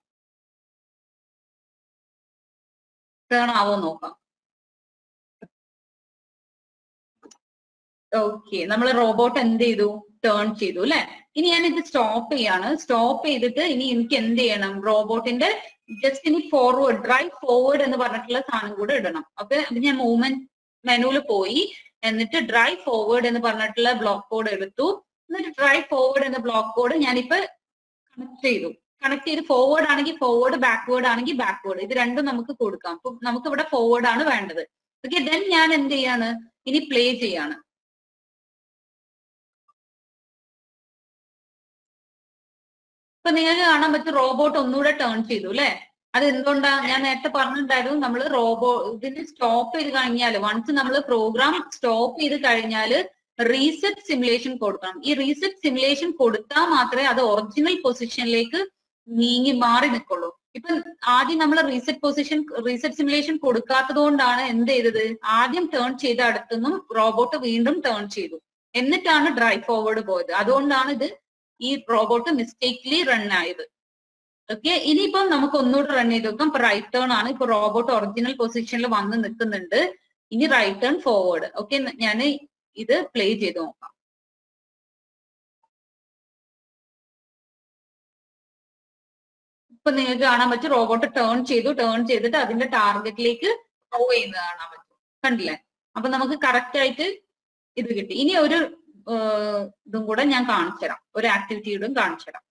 Speaker 1: ടേൺ ആവോ നോക്കാം ഓക്കെ നമ്മൾ റോബോട്ട് എന്ത് ചെയ്തു ടേൺ ചെയ്തു അല്ലെ ഇനി ഞാൻ ഇത് സ്റ്റോപ്പ് ചെയ്യാണ് സ്റ്റോപ്പ് ചെയ്തിട്ട് ഇനി എനിക്ക് എന്ത് ചെയ്യണം റോബോട്ടിന്റെ ജസ്റ്റ് ഇനി ഫോർവേഡ് ഡ്രൈവ് ഫോർവേഡ് എന്ന് പറഞ്ഞിട്ടുള്ള സാധനം കൂടെ ഇടണം അപ്പൊ അത് ഞാൻ മൂവ്മെന്റ് മെനുവിൽ പോയി എന്നിട്ട് ഡ്രൈവ് ഫോർവേഡ് എന്ന് പറഞ്ഞിട്ടുള്ള ബ്ലോക്ക് കോഡ് എടുത്തു എന്നിട്ട് ഡ്രൈവ് ഫോർവേഡ് എന്ന ബ്ലോക്ക് കോഡ് ഞാനിപ്പോ കണക്ട് ചെയ്തു കണക്ട് ചെയ്ത് ഫോർവേഡ് ആണെങ്കിൽ ഫോർവേഡ് ബാക്ക്വേർഡ് ആണെങ്കിൽ ബാക്ക്വേർഡ് ഇത് രണ്ടും നമുക്ക് കൊടുക്കാം അപ്പൊ നമുക്ക് ഇവിടെ ഫോർവേഡ് ആണ് വേണ്ടത് ഓക്കെ ദെൻ ഞാൻ എന്ത് ചെയ്യാണ് ഇനി പ്ലേ ചെയ്യാണ് ഇപ്പൊ നിങ്ങൾക്ക് കാണാൻ പറ്റും റോബോട്ട് ഒന്നുകൂടെ ടേൺ ചെയ്തു അല്ലെ അത് എന്തുകൊണ്ടാ ഞാൻ നേരത്തെ പറഞ്ഞിട്ടുണ്ടായിരുന്നു നമ്മൾ റോബോ ഇതിന് സ്റ്റോപ്പ് ചെയ്ത് കഴിഞ്ഞാൽ വൺസ് നമ്മൾ പ്രോഗ്രാം സ്റ്റോപ്പ് ചെയ്ത് കഴിഞ്ഞാൽ റീസെറ്റ് സിമുലേഷൻ കൊടുക്കണം ഈ റീസെറ്റ് സിമുലേഷൻ കൊടുത്താൽ മാത്രമേ അത് ഒറിജിനൽ പൊസിഷനിലേക്ക് നീങ്ങി മാറി നിൽക്കുള്ളൂ ഇപ്പൊ ആദ്യം നമ്മൾ റീസെറ്റ് പൊസിഷൻ റീസെറ്റ് സിമുലേഷൻ കൊടുക്കാത്തത് കൊണ്ടാണ് എന്ത് ചെയ്തത് ആദ്യം ടേൺ ചെയ്ത അടുത്തുനിന്നും റോബോട്ട് വീണ്ടും ടേൺ ചെയ്തു എന്നിട്ടാണ് ഡ്രൈവ് ഫോർവേഡ് പോയത് അതുകൊണ്ടാണ് ഇത് ഈ റോബോട്ട് മിസ്റ്റേക്ക്ലി റൺ ആയത് ഓക്കെ ഇനിയിപ്പം നമുക്ക് ഒന്നുകൂടെ റൺ ചെയ്ത് നോക്കാം ഇപ്പൊ റൈറ്റ് ടേൺ ആണ് ഇപ്പൊ റോബോട്ട് ഒറിജിനൽ പൊസിഷനിൽ വന്ന് നിൽക്കുന്നുണ്ട് ഇനി റൈറ്റ് ടേൺ ഫോർവേഡ് ഓക്കെ ഞാൻ ഇത് പ്ലേ ചെയ്ത് നോക്കാം ഇപ്പൊ നിങ്ങൾക്ക് കാണാൻ പറ്റും റോബോട്ട് ടേൺ ചെയ്തു ടേൺ ചെയ്തിട്ട് അതിന്റെ ടാർഗറ്റിലേക്ക് മൂവ് ചെയ്യുന്നത് കാണാൻ പറ്റും കണ്ടില്ലേ അപ്പൊ നമുക്ക് കറക്റ്റ് ആയിട്ട് ഇത് കിട്ടി ഇനി ഒരു ഇതും കൂടെ ഞാൻ കാണിച്ചു തരാം ഒരു ആക്ടിവിറ്റിയോടും കാണിച്ചു തരാം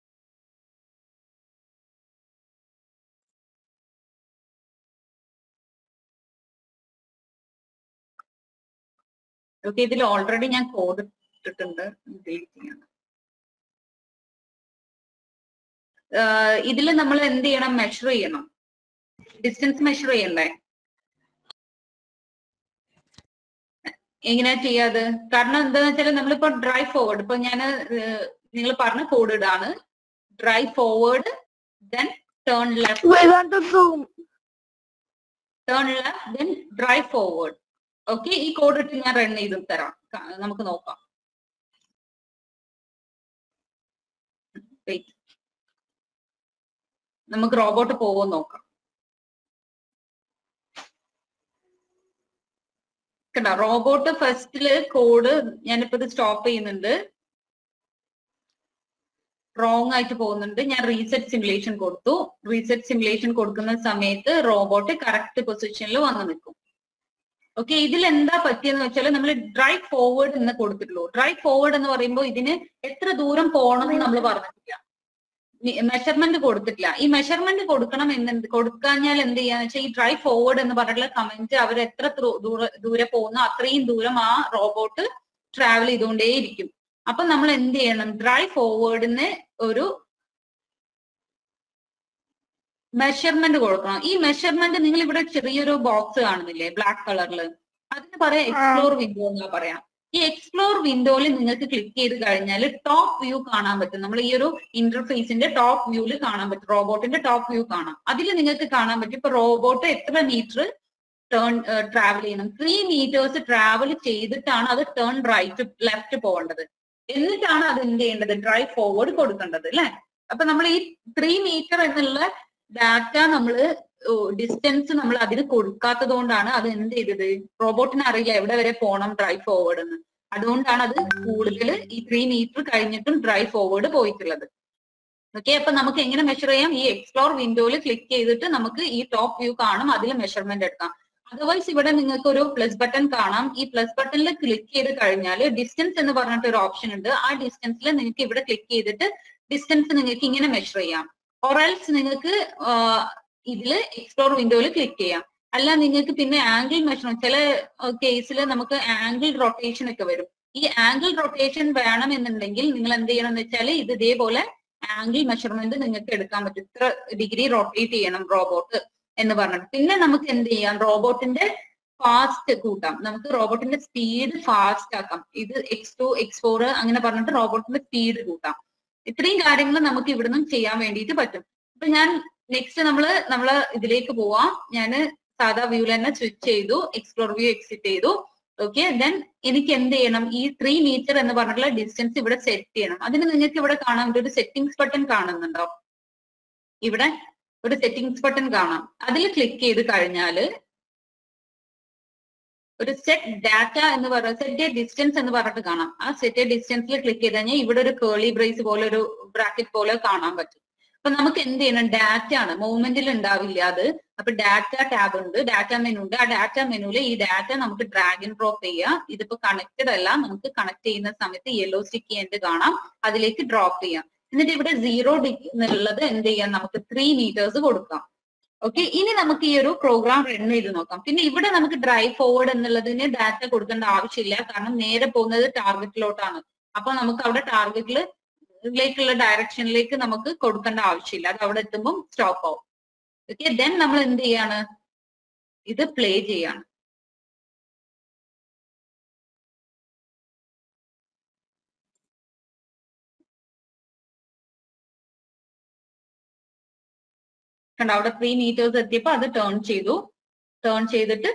Speaker 1: ഓക്കെ ഇതിൽ ഓൾറെഡി ഞാൻ കോഡ് ഇട്ടിട്ടുണ്ട് ഡിലീറ്റ് ചെയ്യണം ഇതിൽ നമ്മൾ എന്ത് ചെയ്യണം മെഷർ ചെയ്യണം ഡിസ്റ്റൻസ് മെഷർ ചെയ്യണ്ടേ എങ്ങനെയാ ചെയ്യാത് കാരണം എന്താന്ന് വെച്ചാൽ നമ്മളിപ്പോ ഡ്രൈവ് ഫോർവേഡ് ഇപ്പൊ ഞാൻ നിങ്ങൾ പറഞ്ഞ കോഡ് ഇടാണ് drive forward then turn left
Speaker 2: We want to zoom.
Speaker 1: Turn left then drive forward okay ഈ കോഡ് ഇട്ട് ഞാൻ റൺ ചെയ്ത് തരാം ക- നമുക്ക് നോക്കാം വെയിറ്റ് നമുക്ക് റോബോട്ട് പോവോ നോക്കാം കണ്ടോ റോബോട്ട് ഫസ്റ്റില് കോഡ് ഞാനിപ്പോ ഇത് സ്റ്റോപ്പ് ചെയ്യുന്നുണ്ട് റോങ് ആയിട്ട് പോകുന്നുണ്ട് ഞാൻ റീസെറ്റ് സിമുലേഷൻ കൊടുത്തു റീസെറ്റ് സിമുലേഷൻ കൊടുക്കുന്ന സമയത്ത് റോബോട്ട് കറക്റ്റ് പൊസിഷനിൽ വന്ന് നിൽക്കും ഓക്കെ ഇതിൽ എന്താ പറ്റിയെന്ന് വെച്ചാൽ നമ്മൾ ഡ്രൈവ് ഫോർവേഡ് എന്ന് കൊടുത്തിട്ടുള്ളൂ ഡ്രൈവ് ഫോർവേഡ് എന്ന് പറയുമ്പോൾ ഇതിന് എത്ര ദൂരം പോകണം എന്ന് നമ്മൾ പറഞ്ഞിട്ടില്ല മെഷർമെന്റ് കൊടുത്തിട്ടില്ല ഈ മെഷർമെന്റ് കൊടുക്കണം എന്ന് കൊടുക്കാഞ്ഞാൽ എന്ത് ചെയ്യാന്ന് വെച്ചാൽ ഈ ഡ്രൈവ് ഫോർവേഡ് എന്ന് പറഞ്ഞിട്ടുള്ള കമന്റ് അവർ എത്ര ത്രൂ- ദൂര ദൂരെ പോകുന്നു അത്രയും ദൂരം ആ റോബോട്ട് ട്രാവൽ ചെയ്തുകൊണ്ടേയിരിക്കും അപ്പൊ നമ്മൾ എന്ത് ചെയ്യണം ഡ്രൈവ് ഫോർവേഡിന് ഒരു മെഷർമെന്റ് കൊടുക്കണം ഈ മെഷർമെന്റ് നിങ്ങൾ ഇവിടെ ചെറിയൊരു ബോക്സ് കാണുന്നില്ലേ ബ്ലാക്ക് കളറിൽ അതിന് പറയാം എക്സ്പ്ലോർ വിൻഡോ എന്നാ പറയാം ഈ എക്സ്പ്ലോർ വിൻഡോയിൽ നിങ്ങൾക്ക് ക്ലിക്ക് ചെയ്ത് കഴിഞ്ഞാൽ ടോപ്പ് വ്യൂ കാണാൻ പറ്റും നമ്മൾ ഈ ഒരു ഇന്റർഫേസിന്റെ ടോപ്പ് വ്യൂല് കാണാൻ പറ്റും റോബോട്ടിന്റെ ടോപ്പ് വ്യൂ കാണാം അതിൽ നിങ്ങൾക്ക് കാണാൻ പറ്റും ഇപ്പൊ റോബോട്ട് എത്ര മീറ്റർ ടേൺ ട്രാവൽ ചെയ്യണം ത്രീ മീറ്റേഴ്സ് ട്രാവൽ ചെയ്തിട്ടാണ് അത് ടേൺ റൈറ്റ് ലെഫ്റ്റ് പോകേണ്ടത് എന്നിട്ടാണ് അത് എന്ത് ചെയ്യേണ്ടത് ഡ്രൈവ് ഫോർവേഡ് കൊടുക്കേണ്ടത് അല്ലെ അപ്പൊ നമ്മൾ ഈ ത്രീ മീറ്റർ എന്നുള്ള ഡാറ്റ നമ്മൾ ഡിസ്റ്റൻസ് നമ്മൾ അതിന് കൊടുക്കാത്തത് കൊണ്ടാണ് അത് എന്ത് ചെയ്തത് റോബോട്ടിന് അറിയില്ല എവിടെ വരെ പോകണം ഡ്രൈവ് ഫോർവേഡ് എന്ന് അതുകൊണ്ടാണ് അത് കൂടുതൽ ഈ ത്രീ മീറ്റർ കഴിഞ്ഞിട്ടും ഡ്രൈവ് ഫോർവേഡ് പോയിട്ടുള്ളത് ഓക്കെ അപ്പൊ നമുക്ക് എങ്ങനെ മെഷർ ചെയ്യാം ഈ എക്സ്പ്ലോർ വിൻഡോയിൽ ക്ലിക്ക് ചെയ്തിട്ട് നമുക്ക് ഈ ടോപ്പ് വ്യൂ കാണും അതിൽ മെഷർമെന്റ് എടുക്കാം അതർവൈസ് ഇവിടെ നിങ്ങൾക്ക് ഒരു പ്ലസ് ബട്ടൺ കാണാം ഈ പ്ലസ് ബട്ടണിൽ ക്ലിക്ക് ചെയ്ത് കഴിഞ്ഞാൽ ഡിസ്റ്റൻസ് എന്ന് പറഞ്ഞിട്ട് ഒരു ഓപ്ഷൻ ഉണ്ട് ആ ഡിസ്റ്റൻസിൽ നിങ്ങൾക്ക് ഇവിടെ ക്ലിക്ക് ചെയ്തിട്ട് ഡിസ്റ്റൻസ് നിങ്ങൾക്ക് ഇങ്ങനെ മെഷർ ചെയ്യാം ഒറൽസ് നിങ്ങൾക്ക് ഇതില് എക്സ്പ്ലോർ വിൻഡോയിൽ ക്ലിക്ക് ചെയ്യാം അല്ല നിങ്ങൾക്ക് പിന്നെ ആംഗിൾ മെഷർ ചില കേസിൽ നമുക്ക് ആംഗിൾ റൊട്ടേഷൻ ഒക്കെ വരും ഈ ആംഗിൾ റൊട്ടേഷൻ വേണം എന്നുണ്ടെങ്കിൽ നിങ്ങൾ എന്ത് ചെയ്യണം എന്ന് വെച്ചാൽ ഇത് ഇതേപോലെ ആംഗിൾ മെഷർമെന്റ് നിങ്ങൾക്ക് എടുക്കാൻ പറ്റും ഇത്ര ഡിഗ്രി റൊട്ടേറ്റ് ചെയ്യണം റോബോട്ട് എന്ന് പറഞ്ഞിട്ട് പിന്നെ നമുക്ക് എന്ത് ചെയ്യാം റോബോട്ടിന്റെ ഫാസ്റ്റ് കൂട്ടാം നമുക്ക് റോബോട്ടിന്റെ സ്പീഡ് ഫാസ്റ്റ് ആക്കാം ഇത് എക്സ് ടു എക്സ് ഫോർ അങ്ങനെ പറഞ്ഞിട്ട് റോബോട്ടിന്റെ സ്പീഡ് കൂട്ടാം ഇത്രയും കാര്യങ്ങൾ നമുക്ക് ഇവിടുന്ന് ചെയ്യാൻ വേണ്ടിയിട്ട് പറ്റും അപ്പൊ ഞാൻ നെക്സ്റ്റ് നമ്മള് നമ്മള് ഇതിലേക്ക് പോവാം ഞാൻ സാധാ വ്യൂവിൽ തന്നെ സ്വിച്ച് ചെയ്തു എക്സ്പ്ലോർ വ്യൂ എക്സിറ്റ് ചെയ്തു ഓക്കെ ദെൻ എനിക്ക് എന്ത് ചെയ്യണം ഈ ത്രീ മീറ്റർ എന്ന് പറഞ്ഞിട്ടുള്ള ഡിസ്റ്റൻസ് ഇവിടെ സെറ്റ് ചെയ്യണം അതിന് നിങ്ങൾക്ക് ഇവിടെ കാണാൻ പറ്റും ഒരു സെറ്റിംഗ്സ് ബട്ടൺ കാണുന്നുണ്ടോ ഇവിടെ ഒരു സെറ്റിംഗ്സ് ബട്ടൺ കാണാം അതിൽ ക്ലിക്ക് ചെയ്ത് കഴിഞ്ഞാല് ഒരു സെറ്റ് ഡാറ്റ എന്ന് പറയുന്നത് സെറ്റ് ഡിസ്റ്റൻസ് എന്ന് പറഞ്ഞിട്ട് കാണാം ആ സെറ്റ് ഡിസ്റ്റൻസിൽ ക്ലിക്ക് ചെയ്ത് കഴിഞ്ഞാൽ ഇവിടെ ഒരു കേളി ബ്രേസ് പോലെ ഒരു ബ്രാക്കറ്റ് പോലെ കാണാൻ പറ്റും അപ്പൊ നമുക്ക് എന്ത് ചെയ്യണം ഡാറ്റ ആണ് മൂവ്മെന്റിൽ ഉണ്ടാവില്ല അത് അപ്പൊ ഡാറ്റ ടാബ് ഉണ്ട് ഡാറ്റ മെനു ഉണ്ട് ആ ഡാറ്റ മെനുവിൽ ഈ ഡാറ്റ നമുക്ക് ഡ്രാഗ് ആൻഡ് ഡ്രോപ്പ് ചെയ്യാം ഇതിപ്പോ കണക്റ്റഡ് അല്ല നമുക്ക് കണക്ട് ചെയ്യുന്ന സമയത്ത് യെല്ലോ സ്റ്റിക്ക് എൻഡ് കാണാം അതിലേക്ക് ഡ്രോപ്പ് ചെയ്യാം എന്നിട്ട് ഇവിടെ സീറോ ഡിഗ്രി എന്നുള്ളത് എന്ത് ചെയ്യാം നമുക്ക് ത്രീ മീറ്റേഴ്സ് കൊടുക്കാം ഓക്കെ ഇനി നമുക്ക് ഈ ഒരു പ്രോഗ്രാം റൺ ചെയ്ത് നോക്കാം പിന്നെ ഇവിടെ നമുക്ക് ഡ്രൈവ് ഫോർവേഡ് എന്നുള്ളതിന് ഡാറ്റ കൊടുക്കേണ്ട ആവശ്യമില്ല കാരണം നേരെ പോകുന്നത് ടാർഗറ്റിലോട്ടാണ് അപ്പൊ നമുക്ക് അവിടെ ടാർഗറ്റിൽ ലേക്കുള്ള ഡയറക്ഷനിലേക്ക് നമുക്ക് കൊടുക്കേണ്ട ആവശ്യമില്ല അത് അവിടെ എത്തുമ്പോൾ സ്റ്റോപ്പ് ആവും ഓക്കെ ദെൻ നമ്മൾ എന്ത് ചെയ്യാണ് ഇത് പ്ലേ ചെയ്യാണ് കണ്ടോ അവിടെ ത്രീ മീറ്റേഴ്സ് എത്തിയപ്പോ അത് ടേൺ ചെയ്തു ടേൺ ചെയ്തിട്ട്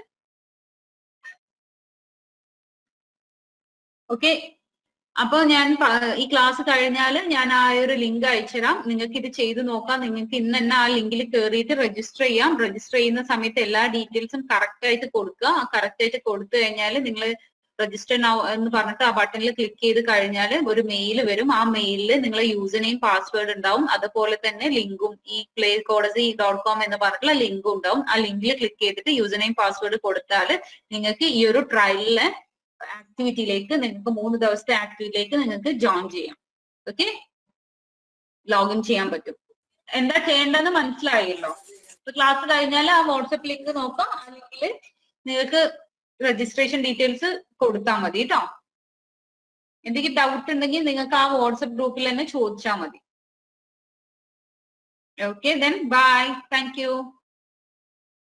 Speaker 1: ഓക്കെ അപ്പൊ ഞാൻ പ- ഈ ക്ലാസ് കഴിഞ്ഞാൽ ഞാൻ ആ ഒരു ലിങ്ക് അയച്ചുതരാം നിങ്ങൾക്ക് ഇത് ചെയ്ത് നോക്കാം നിങ്ങൾക്ക് ഇന്ന് തന്നെ ആ ലിങ്കിൽ കയറിയിട്ട് രജിസ്റ്റർ ചെയ്യാം രജിസ്റ്റർ ചെയ്യുന്ന സമയത്ത് എല്ലാ ഡീറ്റെയിൽസും കറക്റ്റ് ആയിട്ട് കൊടുക്കുക ആ കറക്റ്റ് ആയിട്ട് കൊടുത്തു കഴിഞ്ഞാൽ നിങ്ങൾ രജിസ്റ്റർ നൗ എന്ന് പറഞ്ഞിട്ട് ആ ബട്ടണിൽ ക്ലിക്ക് ചെയ്ത് കഴിഞ്ഞാൽ ഒരു മെയിൽ വരും ആ മെയിലിൽ നിങ്ങളെ യൂസർ നെയിം പാസ്വേഡ് ഉണ്ടാവും അതുപോലെ തന്നെ ലിങ്കും ഈ പ്ലേ കോളേജ് ഡോട്ട് കോം എന്ന് പറഞ്ഞിട്ടുള്ള ലിങ്കും ഉണ്ടാവും ആ ലിങ്കിൽ ക്ലിക്ക് ചെയ്തിട്ട് യൂസർ നെയിം പാസ്വേഡ് കൊടുത്താൽ നിങ്ങൾക്ക് ഈ ഒരു ട്രയലിലെ ആക്ടിവിറ്റിയിലേക്ക് നിങ്ങൾക്ക് മൂന്ന് ദിവസത്തെ ആക്ടിവിറ്റിയിലേക്ക് നിങ്ങൾക്ക് ജോയിൻ ചെയ്യാം ഓക്കെ ലോഗിൻ ചെയ്യാൻ പറ്റും എന്താ ചെയ്യേണ്ടതെന്ന് മനസ്സിലായല്ലോ ക്ലാസ് കഴിഞ്ഞാൽ ആ വാട്സപ്പ് ലിങ്ക് നോക്കാം അല്ലെങ്കിൽ നിങ്ങൾക്ക് രജിസ്ട്രേഷൻ ഡീറ്റെയിൽസ് കൊടുത്താൽ മതി കേട്ടോ എന്തെങ്കിലും ഡൗട്ട് ഉണ്ടെങ്കിൽ നിങ്ങൾക്ക് ആ വാട്സപ്പ് ഗ്രൂപ്പിൽ തന്നെ ചോദിച്ചാൽ മതി okay then bye thank U